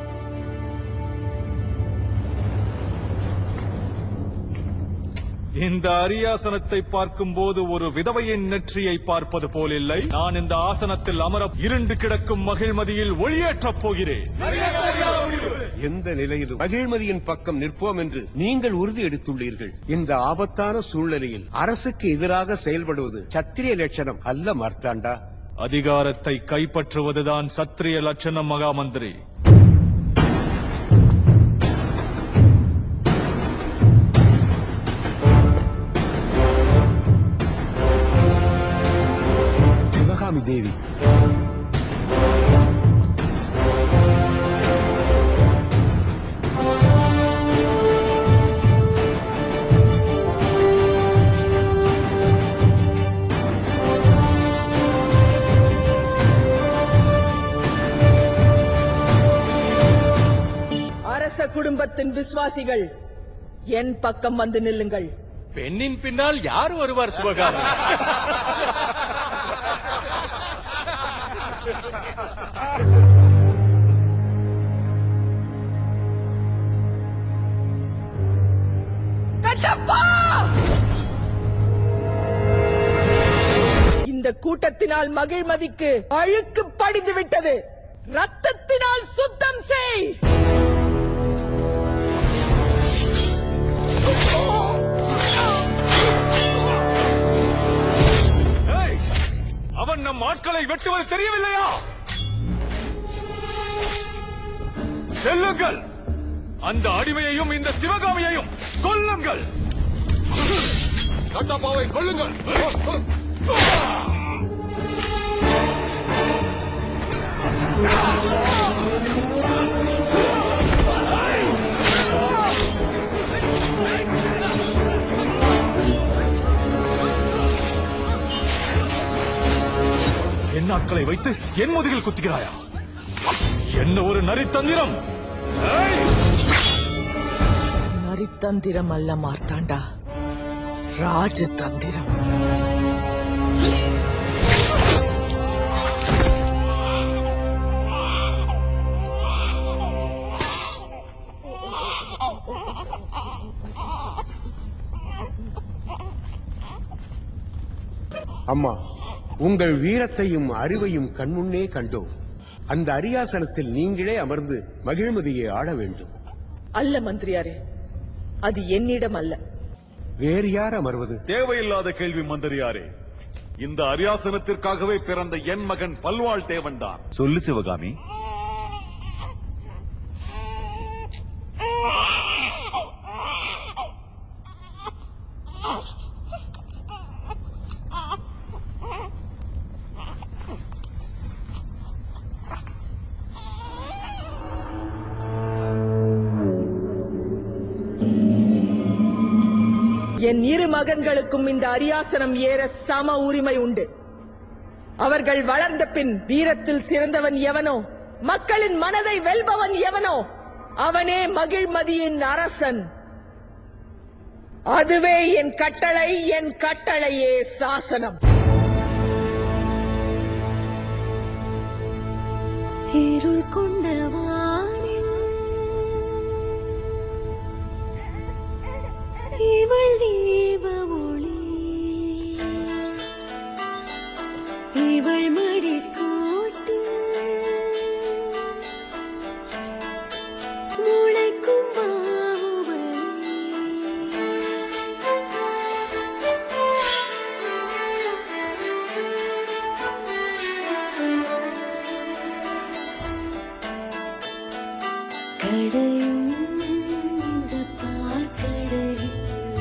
இந்த அரியாசனத்தை பார்க்கும் போது ஒரு விதவையின் நெற்றியை பார்ப்பது போல் இல்லை நான் இந்த ஆசனத்தில் அமர இருண்டு கிடக்கும் மகிழ்மதியில் ஒளியேற்றப் போகிறேன் எந்த நிலையிலும் மகிழ்மதியின் பக்கம் நிற்போம் என்று நீங்கள் உறுதி எடுத்துள்ளீர்கள் இந்த ஆபத்தான சூழ்நிலையில் அரசுக்கு எதிராக செயல்படுவது சத்திரிய லட்சணம் அல்ல மார்த்தாண்டா அதிகாரத்தை கைப்பற்றுவதுதான் சத்திரிய லட்சணம் மகாமந்திரி சிவகாமி தேவி அரச குடும்பத்தின் விசுவாசிகள் என் பக்கம் வந்து நில்லுங்கள் பெண்ணின் பின்னால் யார் வருவார் சிவகாமி கட்டப்பா இந்த கூட்டத்தினால் மகிழ்மதிக்கு அழுக்கு படிந்து விட்டது ரத்தத்தினால் சுத்தம் செய் ஏய், அவன் நம் ஆட்களை வெட்டுவது தெரியவில்லையா செல்லுங்கள் அந்த அடிமையையும் இந்த சிவகாமியையும் கொல்லுங்கள் கட்டப்பாவை கொல்லுங்கள் என் ஆட்களை வைத்து என் முதுகில் குத்துகிறாயா என்ன ஒரு நரித்தந்திரம் ஏய்! நரித்தந்திரம் அல்ல மார்த்தாண்டா ராஜதந்திரம் அம்மா உங்கள் வீரத்தையும் அறிவையும் கண்முன்னே கண்டோம் அந்த அரியாசனத்தில் நீங்களே அமர்ந்து மகிழ்மதியை ஆள வேண்டும் அல்ல மந்திரியாரே அது என்னிடம் அல்ல வேறு யார் அமர்வது தேவையில்லாத கேள்வி மந்திரியாரே இந்த அரியாசனத்திற்காகவே பிறந்த என் மகன் பல்வாள் தேவன்தான் சொல்லு சிவகாமி என் இரு மகன்களுக்கும் இந்த அரியாசனம் ஏற சம உரிமை உண்டு அவர்கள் வளர்ந்த பின் வீரத்தில் சிறந்தவன் எவனோ மக்களின் மனதை வெல்பவன் எவனோ அவனே மகிழ்மதியின் அரசன் அதுவே என் கட்டளை என் கட்டளையே சாசனம் இருள் கொண்ட வானில் இவள் தீப ஒளி இவள் மடி கூட்டு முளைக்கும் பாகுபலி கடையும் இந்த பார்க்கடையில்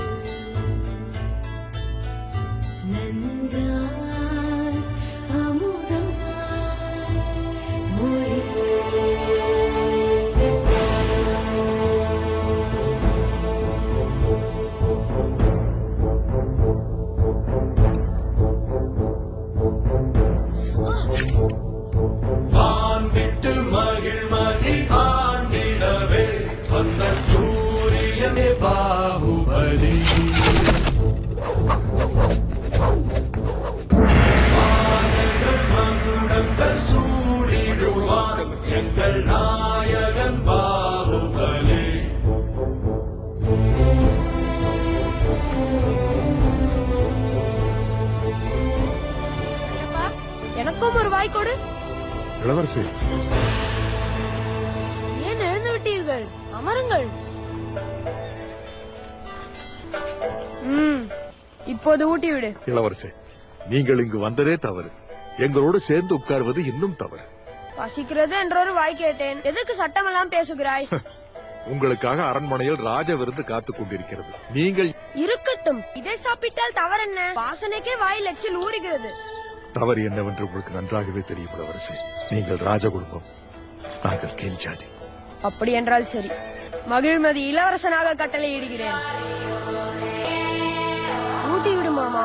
நஞ்சாய் அமுதமாய் வான்விட்டு மகிழ்மதி ஆண்டிடவே வந்த சூரியனே பாகுபலி வானகர் மகுடங்கள் சூடிடுவான் எங்கள் நாயகன் பாகுபலி எனக்கும் ஒரு வாய் கொடு இளவரசி ஏன் எழுந்து விட்டீர்கள் அமருங்கள் ம் இப்போது ஊட்டி விடு இளவரசி நீங்கள் இங்கு வந்ததே தவறு எங்களோடு சேர்ந்து உட்கார்வது இன்னும் தவறு பசிக்கிறது என்றொரு வாய் கேட்டேன் எதற்கு சட்டமெல்லாம் பேசுகிறாய் உங்களுக்காக அரண்மனையில் ராஜ விருந்து காத்துக் கொண்டிருக்கிறது நீங்கள் இருக்கட்டும் இதை சாப்பிட்டால் தவறென்ன வாசனைக்கே வாயில் எச்சில் ஊறுகிறது தவறு என்னவென்று உங்களுக்கு நன்றாகவே தெரியும் இளவரசி நீங்கள் ராஜகுடும்பம் நாங்கள் கீழ் ஜாதி அப்படி என்றால் சரி மகிழ்மதி இளவரசனாக கட்டளையிடுகிறேன் ஊட்டி விடு மாமா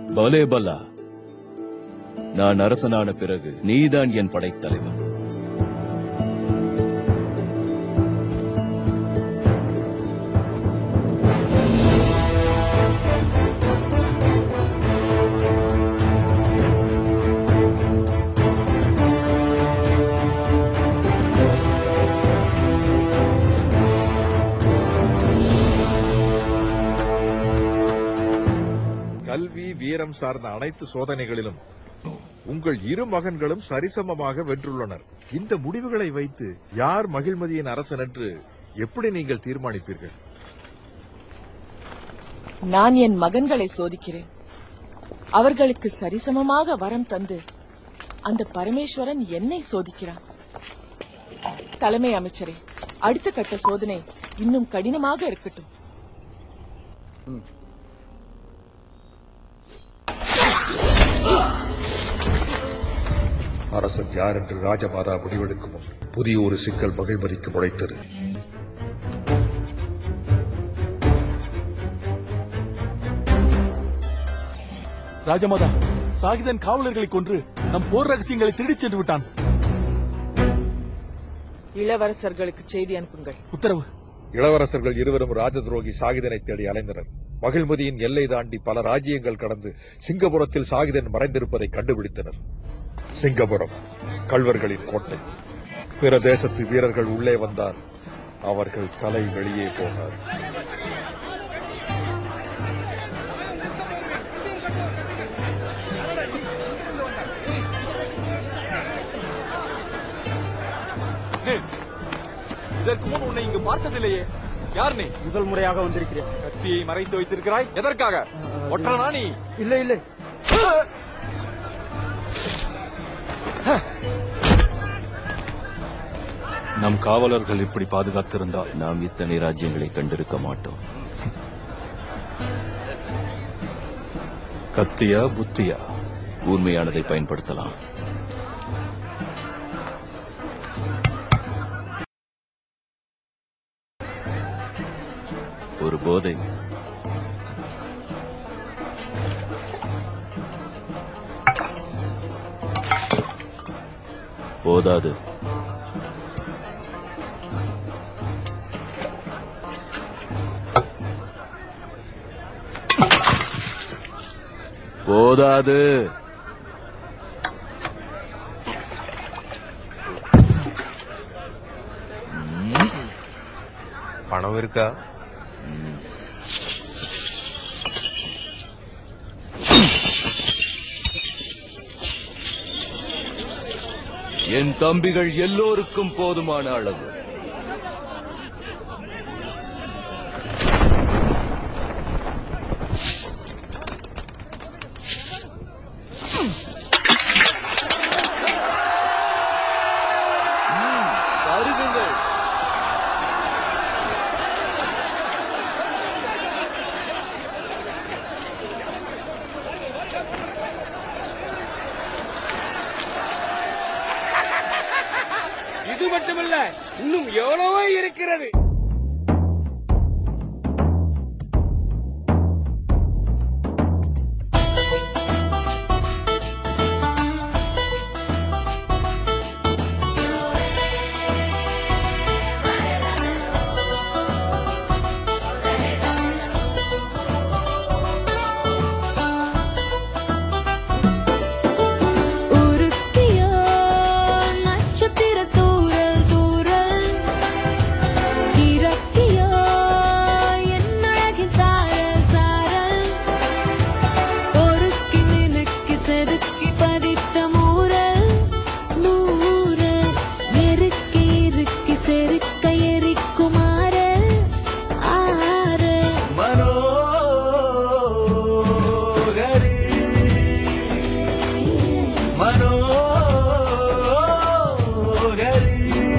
பலே பல்லா நான் அரசனான பிறகு நீதான் என் படைத்தலைவன் கல்வி வீரம் சார்ந்த அனைத்து சோதனைகளிலும் உங்கள் இரு மகன்களும் சரிசமமாக வென்றுள்ளனர் இந்த முடிவுகளை வைத்து யார் மகிழ்மதியின் அரசன் என்று எப்படி நீங்கள் தீர்மானிப்பீர்கள் நான் என் மகன்களை சோதிக்கிறேன் அவர்களுக்கு சரிசமமாக வரம் தந்து அந்த பரமேஸ்வரன் என்னை சோதிக்கிறான் தலைமை அமைச்சரே அடுத்த கட்ட சோதனை இன்னும் கடினமாக இருக்கட்டும் அரசன் யார் என்று ராஜமாதா முடிவெடுக்கும் முன் புதிய ஒரு சிக்கல் மகிழ்மதிக்கு முளைத்தது ராஜமாதா சாகிதன் காவலர்களை கொன்று நம் போர் ரகசியங்களை திருடிச் சென்று விட்டான் இளவரசர்களுக்கு செய்தி அனுப்புங்கள் உத்தரவு இளவரசர்கள் இருவரும் ராஜதுரோகி சாகிதனை தேடி அலைந்தனர் மகிழ்மதியின் எல்லை தாண்டி பல ராஜ்யங்கள் கடந்து சிங்கபுரத்தில் சாகிதன் மறைந்திருப்பதை கண்டுபிடித்தனர் சிங்கபுரம் கள்வர்களின் கோட்டை பிற தேசத்து வீரர்கள் உள்ளே வந்தால் அவர்கள் தலை வெளியே போகாது இதற்கு முன் உன்னை இங்கு பார்த்ததில்லையே யார் நீ முதல் முறையாக வந்திருக்கிறேன் கத்தியை மறைத்து வைத்திருக்கிறாய் எதற்காக ஒற்றனா நீ இல்ல இல்ல நம் காவலர்கள் இப்படி பாதுகாத்திருந்தால் நாம் இத்தனை ராஜ்யங்களை கண்டிருக்க மாட்டோம் கத்தியா புத்தியா கூர்மையானதை பயன்படுத்தலாம் ஒரு போதை போதாது போதாது பணம் இருக்கா என் தம்பிகள் எல்லோருக்கும் போதுமான அளவு வருகுங்கள் இது மட்டுமல்ல இன்னும் எவ்வளவோ இருக்கிறது உருக்கியோ நட்சத்திர தூரல் தூரல் இறக்கியோ என் அழகின் சாரல் சாரல் பொறுக்கி மினுக்கி செதுக்கி பதித்த மூரல் மூரல் நெருக்கி இறுக்கி செருக்க எரிக்குமாறல் ஆறல் மனோகரி மனோகரி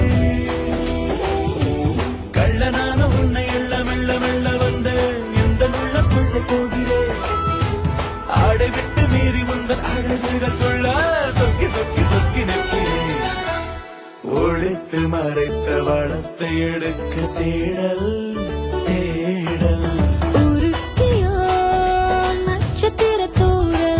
கள்ளனான உன்னை எள்ள மெல்ல மெல்ல வந்த எந்த உள்ளக்குள்ள போகிறேன் ஆடை விட்டு மீறி முந்தன் அழகுகள் துள்ள சொக்கி சொக்கி சொக்கி நிற்கிறேன் ஒழித்து மறைத்த வளத்தை எடுக்க தேடல் தேடல் உருக்கியோ நட்சத்திர தூரல்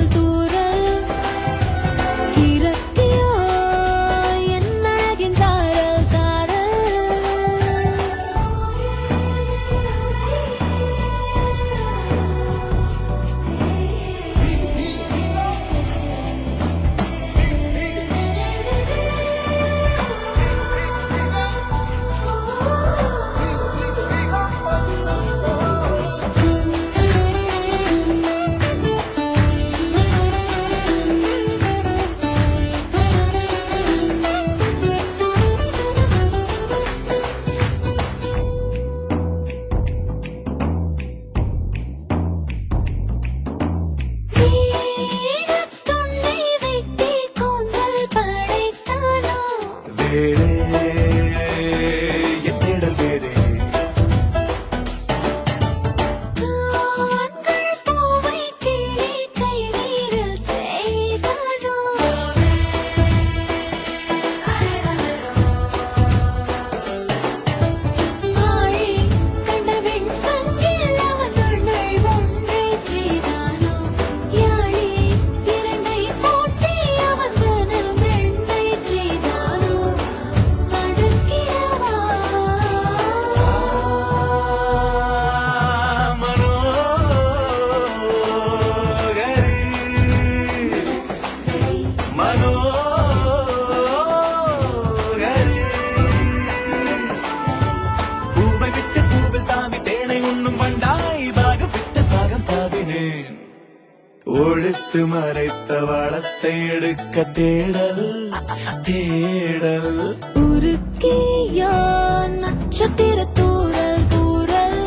உண்ணும் வண்டாய் பாகம் விட்டு பாகம் தாவினேன் ஒழித்து மறைத்த வளத்தை எடுக்க தேடல் தேடல் உருக்கியோ நட்சத்திர தூரல் தூரல்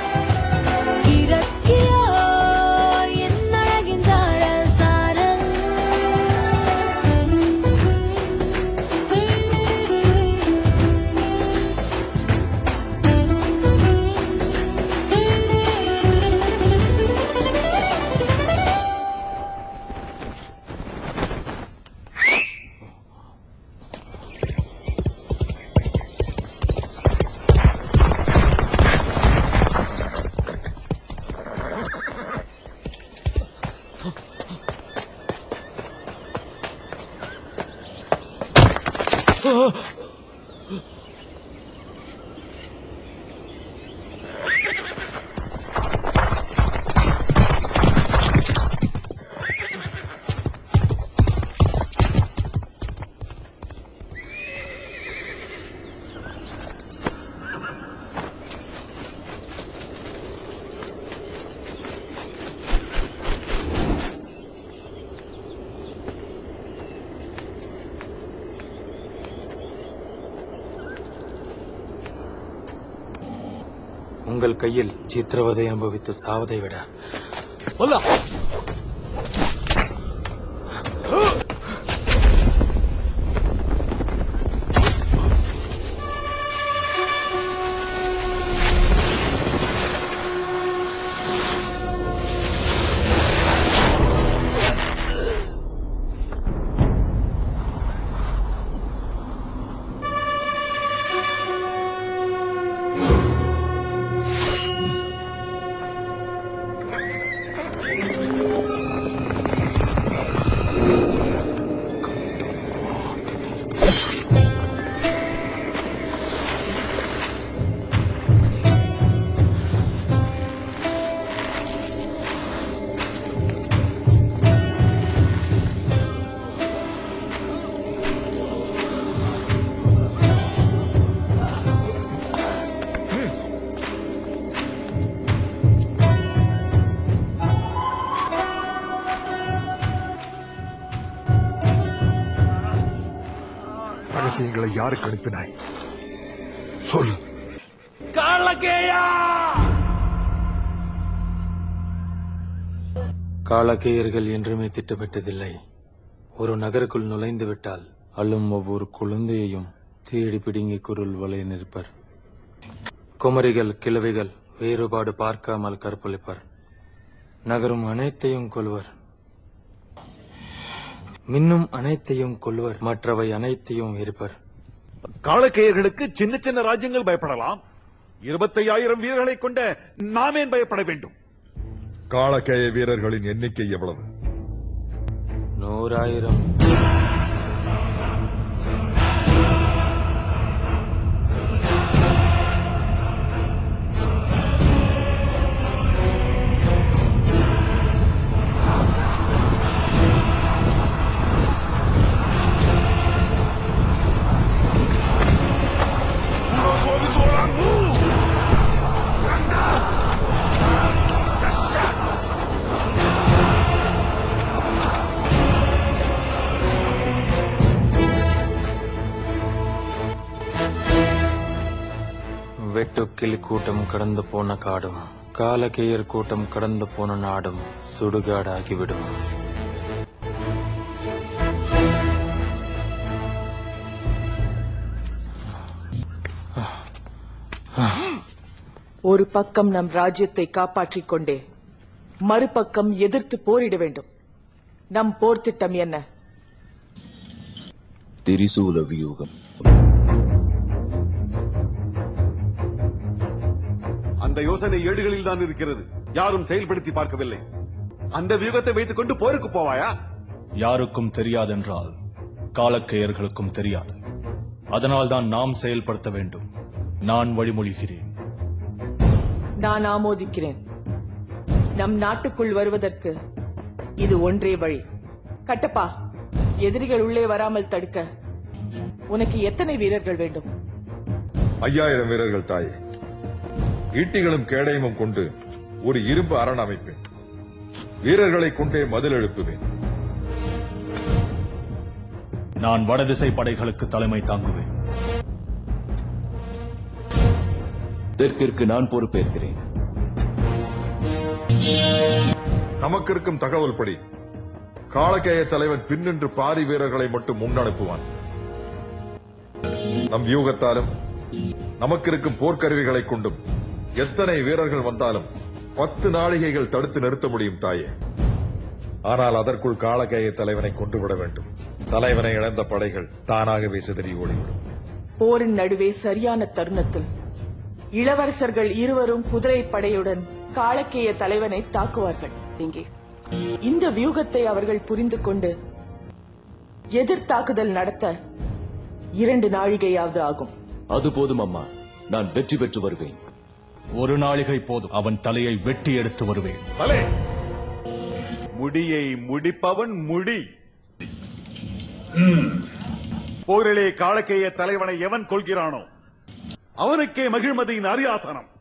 இறக்கியோ என் அழகின் சாரல் சாரல் உங்கள் கையில் சித்திரவதை அனுபவித்து சாவதை விட ரகசியங்களை யாருக்கு அனுப்பினாய் சொல் காலகேயா காலக்கேயர்கள் என்றுமே திட்டமிட்டதில்லை ஒரு நகருக்குள் நுழைந்து விட்டால் அள்ளும் ஒவ்வொரு குழந்தையையும் தேடி பிடுங்கி குருள் வலை நிற்பர் குமரிகள் கிழவிகள் வேறுபாடு பார்க்காமல் கற்பழிப்பர் நகரும் அனைத்தையும் கொள்வர் மின்னும் அனைத்தையும் கொள்வர் மற்றவை அனைத்தையும் எரிப்பர் காலக்கேயர்களுக்கு சின்ன சின்ன ராஜ்யங்கள் பயப்படலாம் இருபத்தையாயிரம் வீரர்களை கொண்ட நாமேன் பயப்பட வேண்டும் காலக்கேய வீரர்களின் எண்ணிக்கை எவ்வளவு நூறாயிரம் வெட்டுக்கிளி கூட்டம் கடந்து போன காடும் காலக்கேயர் கூட்டம் கடந்து போன நாடும் சுடுகாடாகிவிடும் ஒரு பக்கம் நம் ராஜ்யத்தை காப்பாற்றிக் கொண்டே மறுபக்கம் எதிர்த்து போரிட வேண்டும் நம் போர் திட்டம் என்ன திரிசூல வியூகம் அந்த யோசனை ஏடுகளில் தான் இருக்கிறது யாரும் செயல்படுத்தி பார்க்கவில்லை அந்த வியூகத்தை வைத்துக் கொண்டு போருக்கு போவாயா யாருக்கும் தெரியாதென்றால் காலக்கேயர்களுக்கும் தெரியாது அதனால்தான் நாம் செயல்படுத்த வேண்டும் நான் வழிமொழிகிறேன் நான் ஆமோதிக்கிறேன் நம் நாட்டுக்குள் வருவதற்கு இது ஒன்றே வழி கட்டப்பா எதிரிகள் உள்ளே வராமல் தடுக்க உனக்கு எத்தனை வீரர்கள் வேண்டும் ஐயாயிரம் வீரர்கள் தாயே ஈட்டிகளும் கேடயமும் கொண்டு ஒரு இரும்பு அரண் அமைப்பேன் வீரர்களை கொண்டே மதில் எழுப்புவேன் நான் வடதிசை படைகளுக்கு தலைமை தாங்குவேன் தெற்கிற்கு நான் பொறுப்பேற்கிறேன் நமக்கு இருக்கும் தகவல் படி காலக்கேய தலைவன் பின்னின்று பாரி வீரர்களை மட்டும் முன்னனுப்புவான் நம் வியூகத்தாலும் நமக்கு இருக்கும் போர்க்கருவிகளை கொண்டும் எத்தனை வீரர்கள் வந்தாலும் பத்து நாழிகைகள் தடுத்து நிறுத்த முடியும் தாயே ஆனால் அதற்குள் காலக்கேய தலைவனை கொண்டுவிட வேண்டும் தலைவனை இழந்த படைகள் தானாகவே சிதறி ஓடிவிடும் போரின் நடுவே சரியான தருணத்தில் இளவரசர்கள் இருவரும் குதிரை படையுடன் காலக்கேய தலைவனை தாக்குவார்கள் இங்கே இந்த வியூகத்தை அவர்கள் புரிந்து கொண்டு எதிர்த்தாக்குதல் நடத்த இரண்டு நாழிகையாவது ஆகும் அது போதும் அம்மா நான் வெற்றி பெற்று வருவேன் ஒரு நாளிகை போதும் அவன் தலையை வெட்டி எடுத்து வருவேன் பலே முடியை முடிப்பவன் முடி போரிலே காலக்கேய தலைவனை எவன் கொள்கிறானோ அவனுக்கே மகிழ்மதியின் அரியாசனம்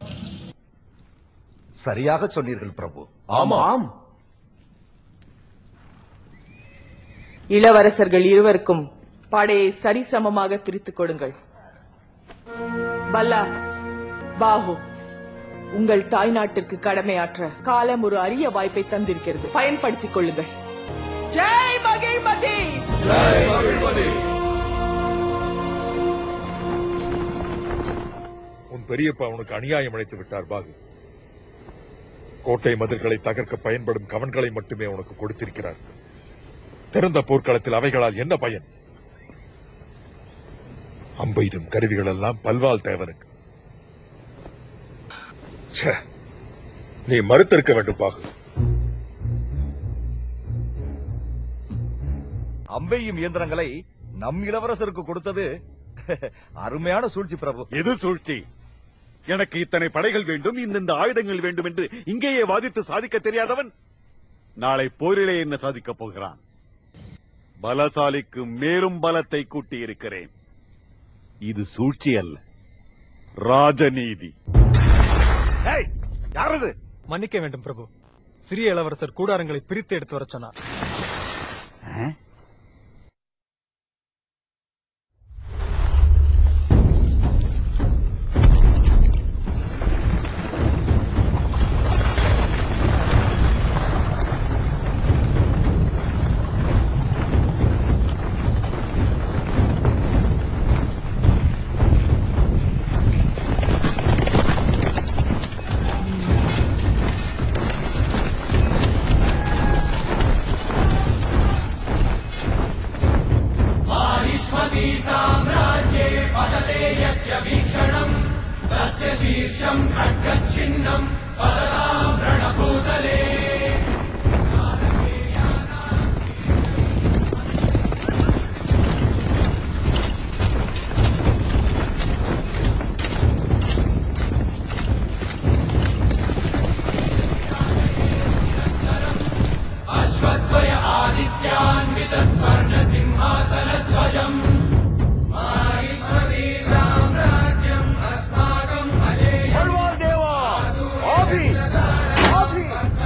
சரியாக சொன்னீர்கள் பிரபு ஆமாம் இளவரசர்கள் இருவருக்கும் படையை சரிசமமாக பிரித்துக் கொடுங்கள் பல்லா பாஹு உங்கள் தாய்நாட்டிற்கு கடமையாற்ற காலம் ஒரு அரிய வாய்ப்பை தந்திருக்கிறது பயன்படுத்திக் கொள்ளுங்கள் ஜெய் மகிழ்மதி ஜெய் மகிழ்மதி உன் பெரியப்பா உனக்கு அநியாயம் அழைத்து விட்டார் பாகு கோட்டை மதில்களை தகர்க்க பயன்படும் கவன்களை மட்டுமே உனக்கு கொடுத்திருக்கிறார் திறந்த போர்க்களத்தில் அவைகளால் என்ன பயன் அம்பெய்தும் கருவிகள் எல்லாம் பல்வாள் தேவனுக்கு ச்சே, நீ மறுத்திருக்க வேண்டும் பாகு அம்பெய்யும் இயந்திரங்களை நம் இளவரசருக்கு கொடுத்தது அருமையான சூழ்ச்சி பிரபு எது சூழ்ச்சி எனக்கு இத்தனை படைகள் வேண்டும் இந்தந்த ஆயுதங்கள் வேண்டும் என்று இங்கேயே வாதித்து சாதிக்க தெரியாதவன் நாளை போரிலே என்ன சாதிக்கப் போகிறான் பலசாலிக்கு மேலும் பலத்தை கூட்டி இருக்கிறேன் இது சூழ்ச்சி அல்ல ராஜநீதி ஏய், யாரது மன்னிக்க வேண்டும் பிரபு சிறிய இளவரசர் கூடாரங்களை பிரித்து எடுத்து வரச் சொன்னார் माहिष्मती साम्राज्ये पतते यस्य वीक्षणम् तस्य शीर्षम् खड्गच्छिन्नम् पतताम् रणभूतले अश्वद्वय आदित्यान्वितः स्वर्णसिंहासनध्वजम् माहिष्मती साम्राज्यम् अस्माकम् अजेयम् தேவா ஆபி ஆபி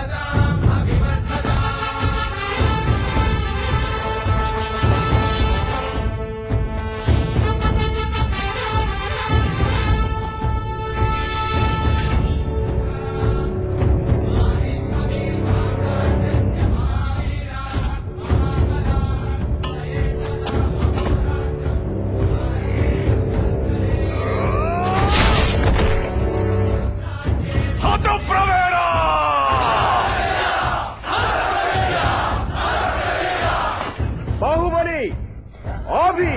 பாகுபலி ஆபி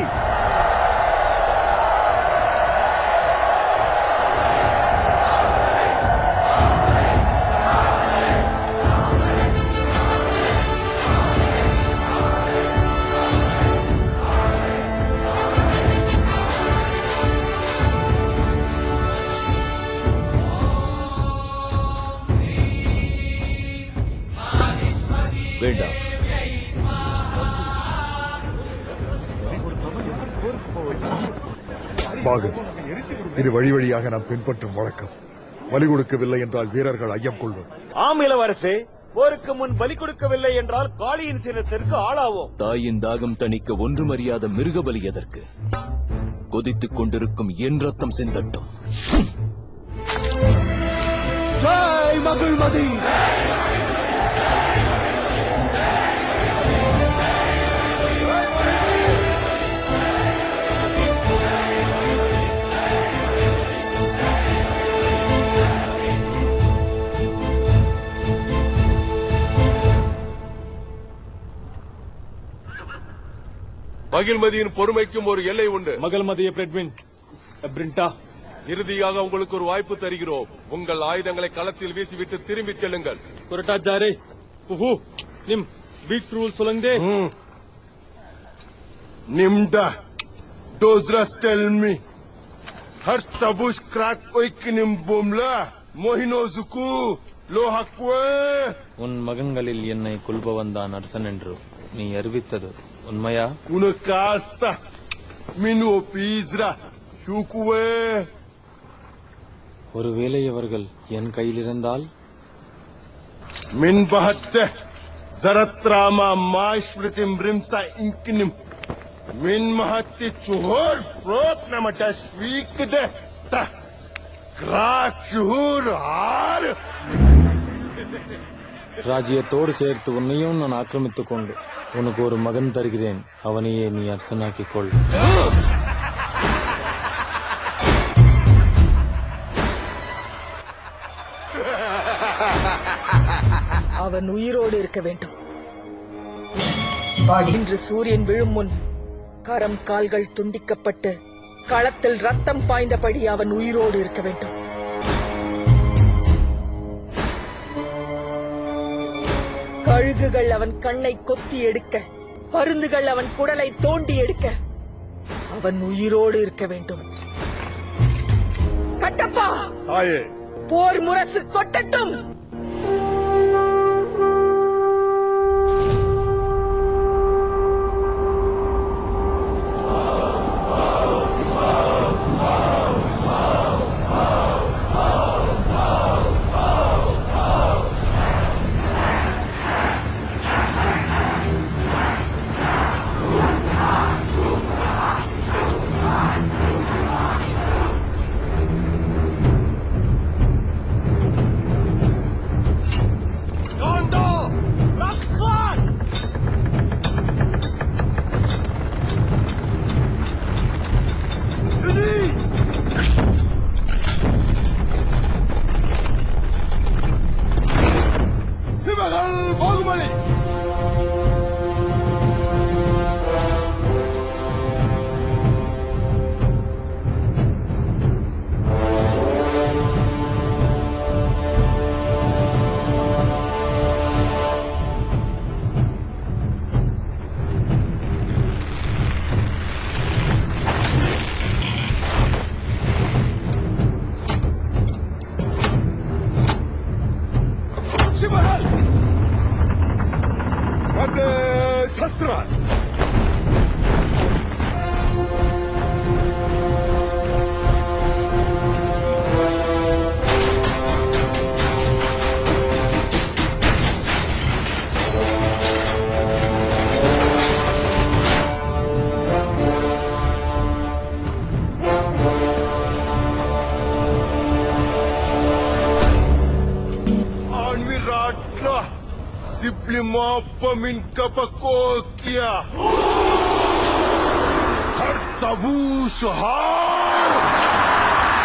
வேண்டாம் பாகு இது வழி வழியாக நாம் பின்பற்றும் வழக்கம் பலி கொடுக்கவில்லை என்றால் வீரர்கள் ஐயம் கொள்வர் ஆம் இளவரசே போருக்கு முன் பலி கொடுக்கவில்லை என்றால் காளியின் சினத்திற்கு ஆளாவோம் தாயின் தாகம் தணிக்க ஒன்றுமறியாத மிருகபலி எதற்கு கொதித்துக் கொண்டிருக்கும் என் ரத்தம் சிந்தட்டும் ஜெய் மகிழ்மதி மகிழ்மதியின் பொறுமைக்கும் ஒரு எல்லை உண்டு மகள்மதிய பிரெட்வின் பிரிண்டா இறுதியாக உங்களுக்கு ஒரு வாய்ப்பு தருகிறோம் உங்கள் ஆயுதங்களை களத்தில் வீசிவிட்டு திரும்பிச் செல்லுங்கள் கொரட்டா ஜாரே உஹு நிம் பீட் ரூல் சொல்லுங்க Nimda, dozras tell me. Har tabush crack oikinim bomla, mohino zuku, lohakwe. உன் மகன்களில் என்னை கொல்பவன் தான் அரசன் என்று நீ அறிவித்தது உண்மையா Unakasta, minu pizra, shukwe. ஒருவேளை அவர்கள் என் கையில் இருந்தால் Min bahatte, zaratrama maishpritim rimsa inkinim. Min mahatti chuhur frot namata shvikde, ta. Crack chuhur har. ராஜ்யத்தோடு சேர்த்து உன்னையும் நான் ஆக்கிரமித்துக் கொண்டு உனக்கு ஒரு மகன் தருகிறேன் அவனையே நீ அரசனாக்கிக் கொள் அவன் உயிரோடு இருக்க வேண்டும் இன்று சூரியன் விழும் முன் கரம் கால்கள் துண்டிக்கப்பட்டு களத்தில் ரத்தம் பாய்ந்தபடி அவன் உயிரோடு இருக்க வேண்டும் கழுகுகள் அவன் கண்ணை கொத்தி எடுக்க பருந்துகள் அவன் குடலை தோண்டி எடுக்க அவன் உயிரோடு இருக்க வேண்டும் கட்டப்பா Aye. போர் முரசு கொட்டட்டும் Yondo! Roxxon! சிவகல் பாகுபலி சிவகல் வந்து சஸ்திரால் Anviratla Siplima min kapakokia Har tavush har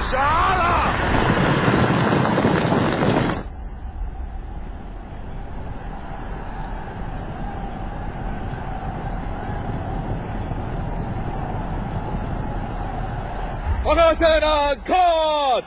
Mahasena God!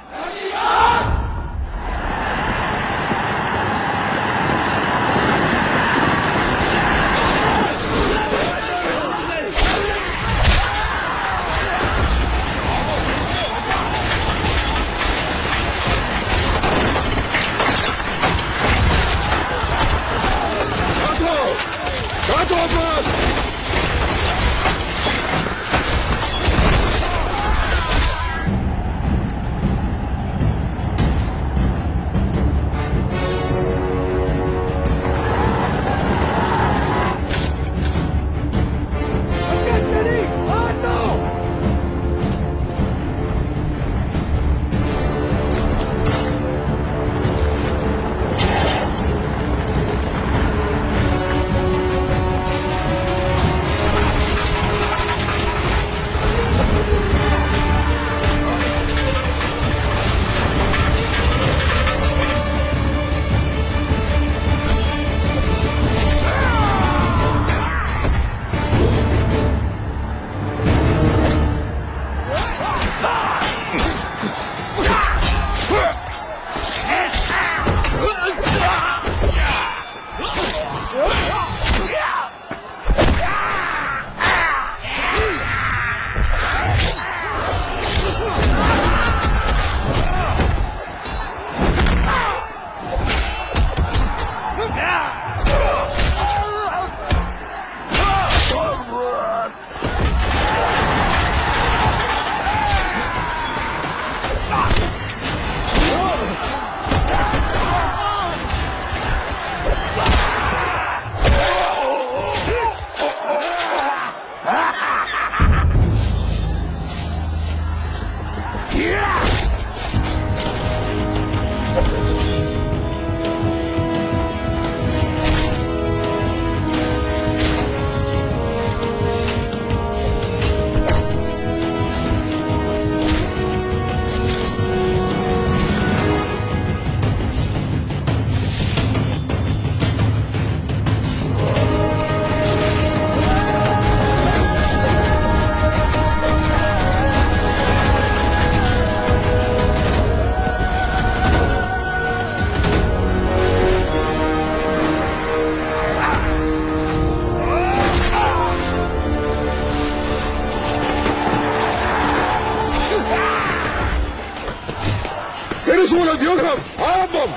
திரிசூல தியோகம் ஆரம்பம்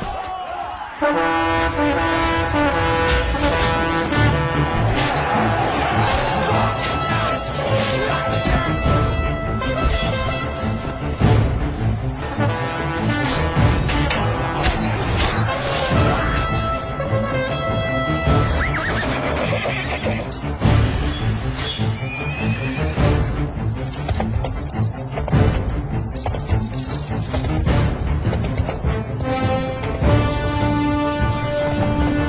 ஆ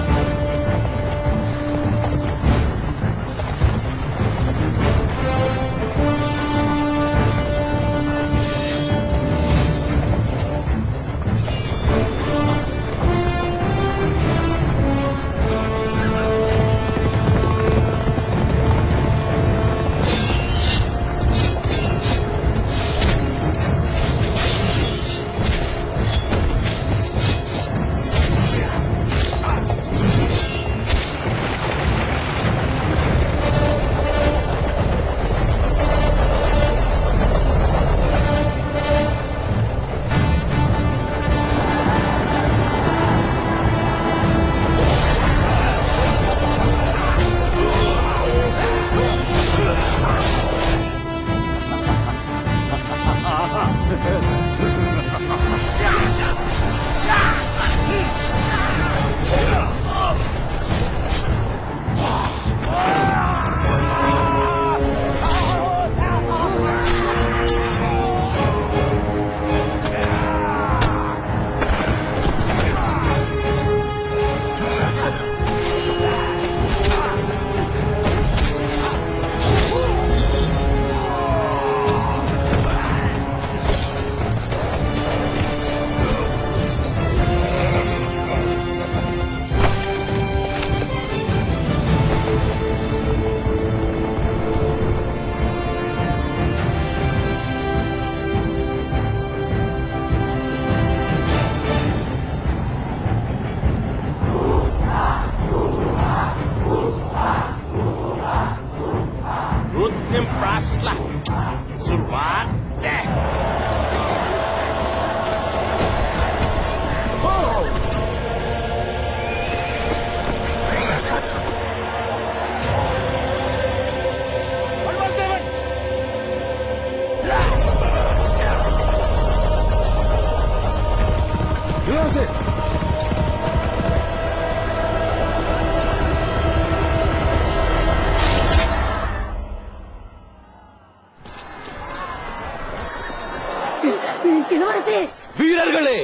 வீரர்களே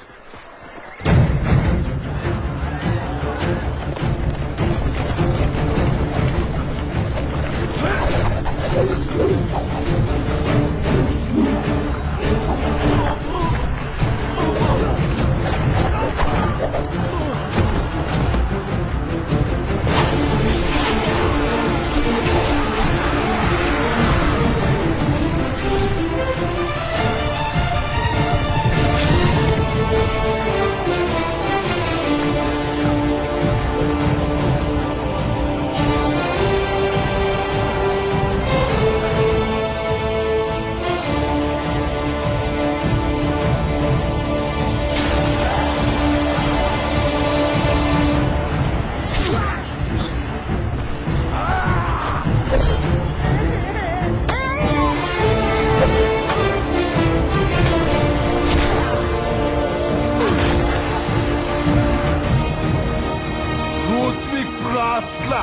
Ludwig Brasla.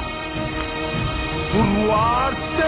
Surwarte.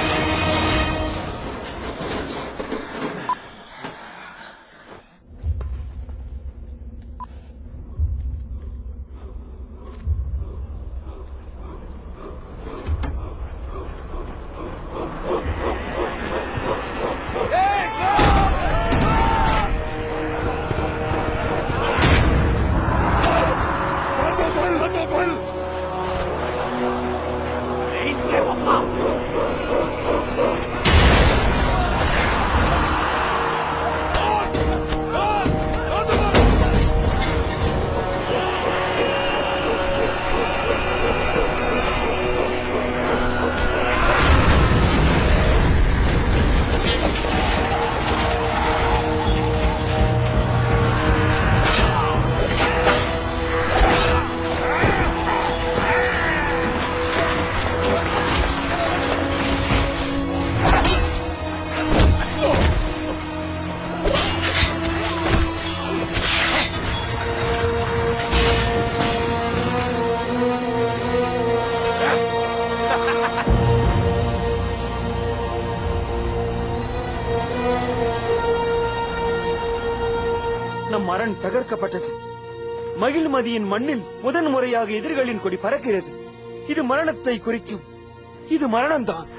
நம் அரண் தகர்க்கப்பட்டது மகிழ்மதியின் மண்ணில் முதன் முறையாக எதிரிகளின் கொடி பறக்கிறது இது மரணத்தை குறிக்கும் இது மரணம்தான்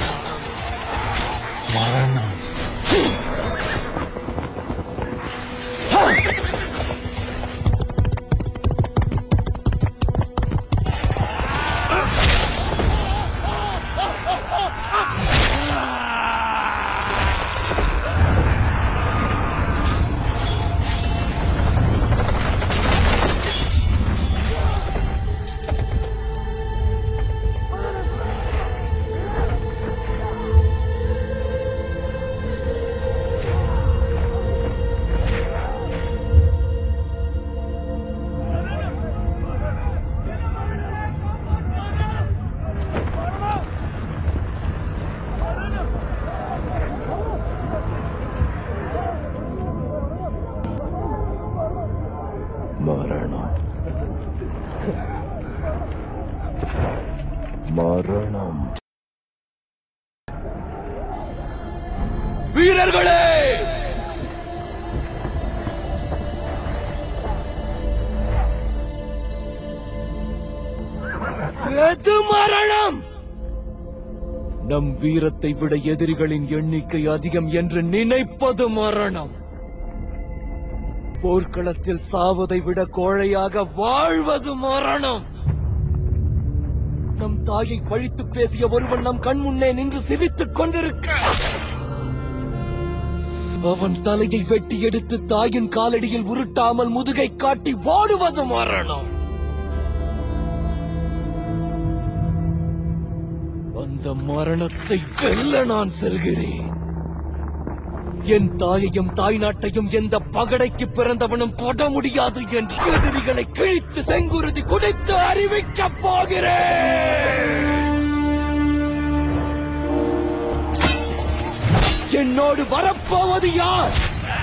மரணம் மரணம் மரணம் வீரர்களே எது மரணம் நம் வீரத்தை விட எதிரிகளின் எண்ணிக்கை அதிகம் என்று நினைப்பது மரணம் போர்க்களத்தில் சாவதை விட கோழையாக வாழ்வது மரணம் நம் தாயை பழித்து பேசிய ஒருவன் நம் கண் முன்னே நின்று சிரித்துக் கொண்டிருக்க அவன் தலையை வெட்டி எடுத்து தாயின் காலடியில் உருட்டாமல் முதுகை காட்டி ஓடுவது மரணம் அந்த மரணத்தை வெல்ல நான் செல்கிறேன் என் தாயையும் தாய் நாட்டையும் எந்த பகடைக்கு பிறந்தவனும் தொட முடியாது என்று எதிரிகளை கிழித்து செங்குருதி குடித்து அறிவிக்கப் போகிறேன் என்னோடு வரப்போவது யார்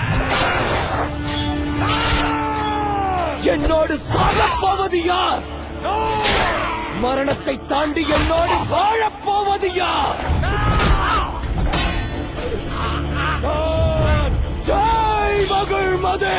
என்னோடு சாகப்போவது யார் மரணத்தை தாண்டி என்னோடு வாழப்போவது யார் ஜெய் மகள் மகிழ்மதி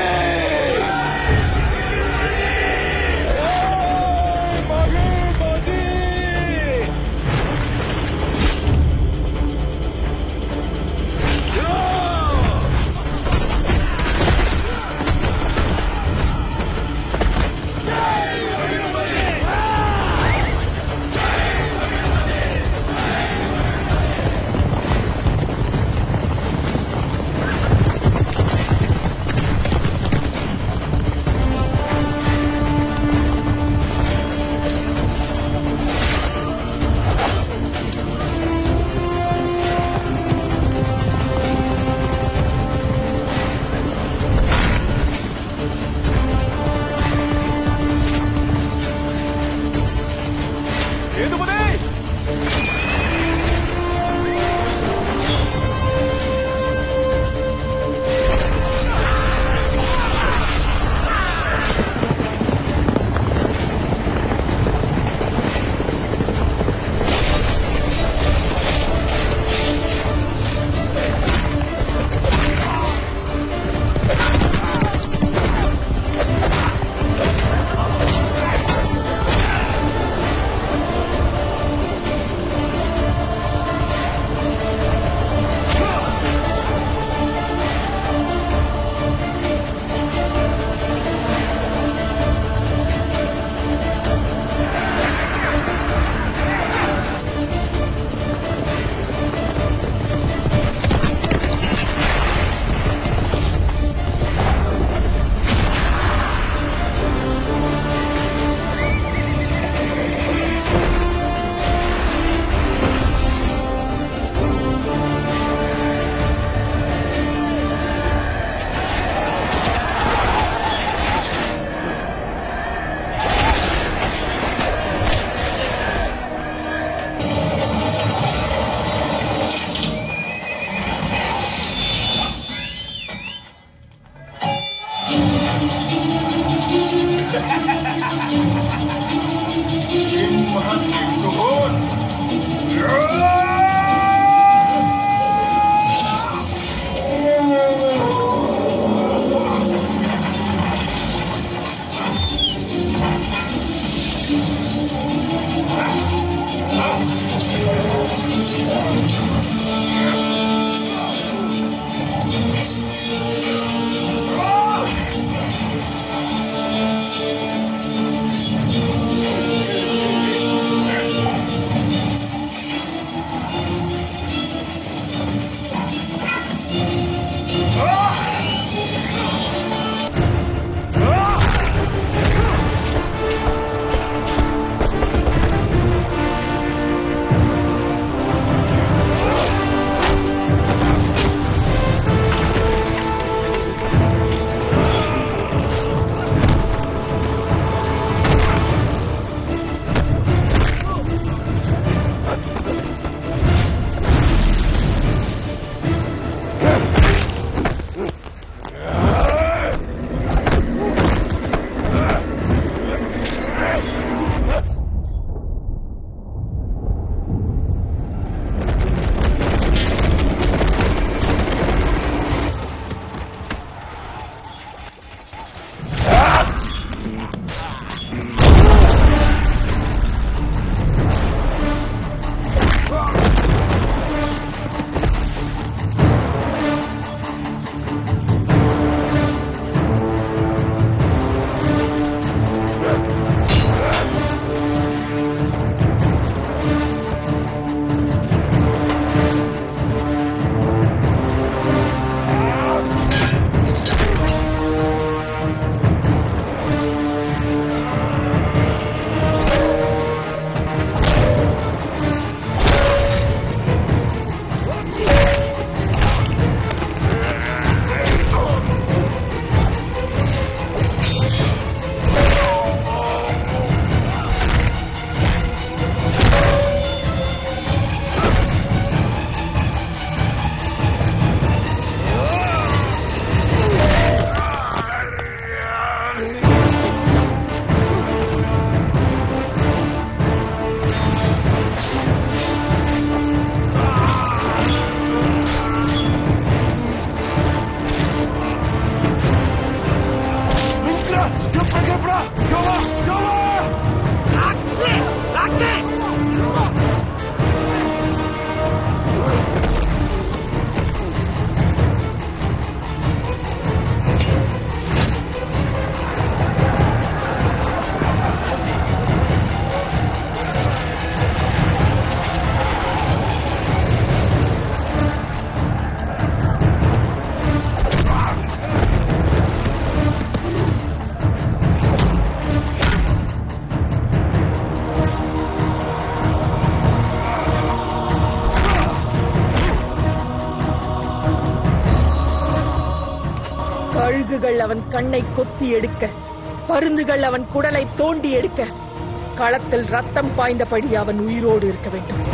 கழுகுகள் அவன் கண்ணை கொத்தி எடுக்க பருந்துகள் அவன் குடலை தோண்டி எடுக்க களத்தில் ரத்தம் பாய்ந்தபடி அவன் உயிரோடு இருக்க வேண்டும்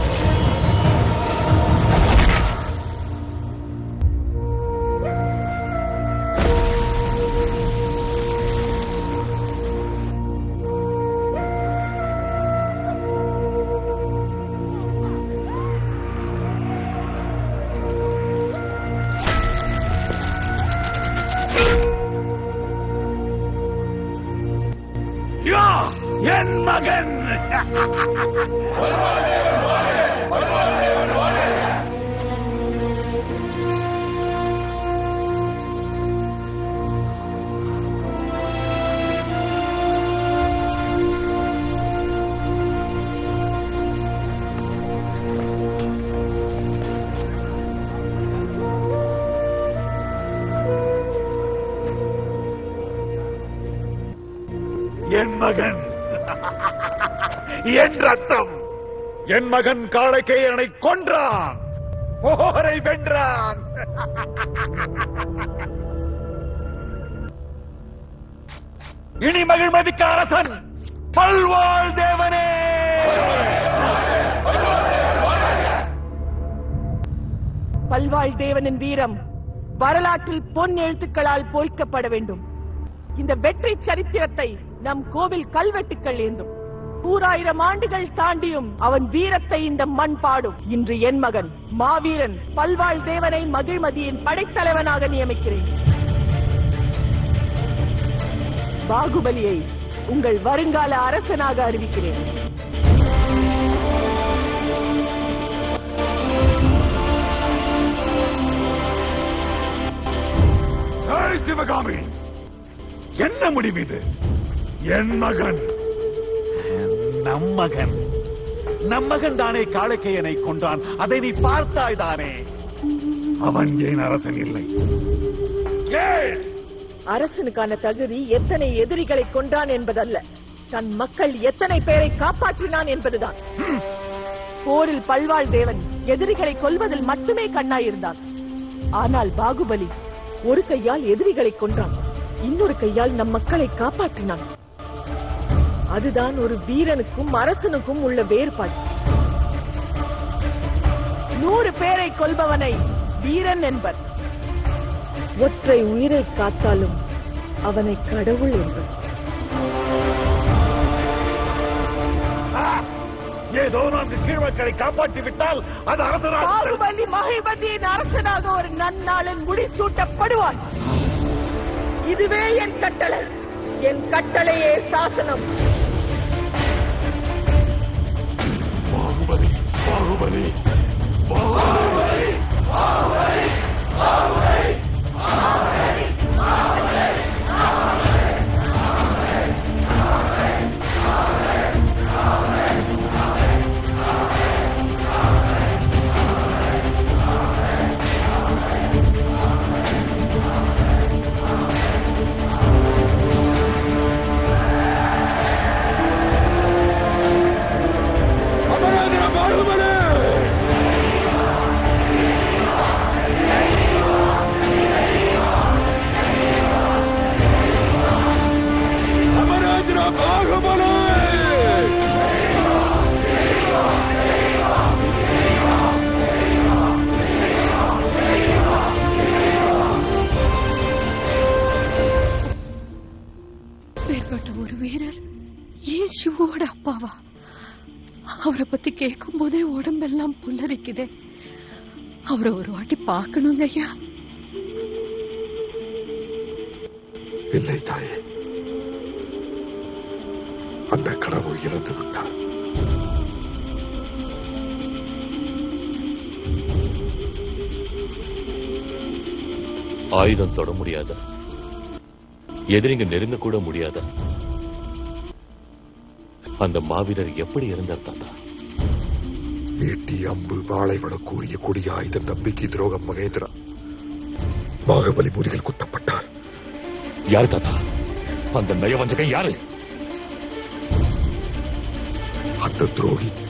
யா, என் மகன் என் மகன் என் ரத்தம் என் மகன் காளைக்கேயனை கொன்றான் போரை வென்றான் இனி மகிழ்மதிக்க அரசன் பல்வாழ் தேவனே பல்வாழ் தேவனின் வீரம் வரலாற்றில் பொன் எழுத்துக்களால் பொறிக்கப்பட வேண்டும் இந்த வெற்றி சரித்திரத்தை நம் கோவில் கல்வெட்டுக்கள் ஏந்தும் நூறாயிரம் ஆண்டுகள் தாண்டியும் அவன் வீரத்தை இந்த மண் பாடும் இன்று என் மகன் மாவீரன் பல்வாழ் தேவனை மகிழ்மதியின் படைத்தலைவனாக நியமிக்கிறேன் பாகுபலியை உங்கள் வருங்கால அரசனாக அறிவிக்கிறேன் ஏய் சிவகாமி என்ன முடிவு இது என் மகன் நம் மகன் நம் மகன் தானே காளைக்கையனை கொன்றான் அதை நீ பார்த்தாய் தானே அவன் ஏன் அரசன் இல்லை ஏன் அரசனுக்கான தகுதி எத்தனை எதிரிகளை கொன்றான் என்பதல்ல தன் மக்கள் எத்தனை பேரை காப்பாற்றினான் என்பதுதான் போரில் பல்வாழ் தேவன் எதிரிகளை கொல்வதில் மட்டுமே கண்ணாயிருந்தான் ஆனால் பாகுபலி ஒரு கையால் எதிரிகளை கொன்றான் இன்னொரு கையால் நம் மக்களை காப்பாற்றினான் அதுதான் ஒரு வீரனுக்கும் அரசனுக்கும் உள்ள வேறுபாடு நூறு பேரை கொல்பவனை வீரன் என்பர் ஒற்றை உயிரை காத்தாலும் அவனை கடவுள் என்பர் ஏதோ நான்கு கீழ்மக்களை காப்பாற்றி விட்டால் அது அரசராக பாகுபலி மகிழ்மதியின் அரசனாக ஒரு நன்னாளில் முடிசூட்டப்படுவான் இதுவே என் கட்டளை என் கட்டளையே சாசனம் பாகுபலி பாகுபலி பாகுபலி மேற்பட்ட ஒரு வீரர் இயேசுவோட அப்பாவா அவரை பத்தி கேட்கும் போதே உடம்பெல்லாம் புல்லரிக்குதே அவரை ஒரு வாட்டி பார்க்கணுங்க ஐயா இல்லை தாயே அந்த கடவுள் இறந்து விட்டார் ஆயுதம் தொட முடியாத எதிரிங்க நெருங்க கூட முடியாத அந்த மாவீரர் எப்படி இருந்தார் தாத்தா ஈட்டி அம்பு வாளை கூறிய கொடிய ஆயுத நம்பிக்கை துரோகம் மகேந்திரா பாகபலி முதுகில் குத்தப்பட்டார் யார் தாத்தா அந்த நயவஞ்சகன் யாரு அந்த துரோகி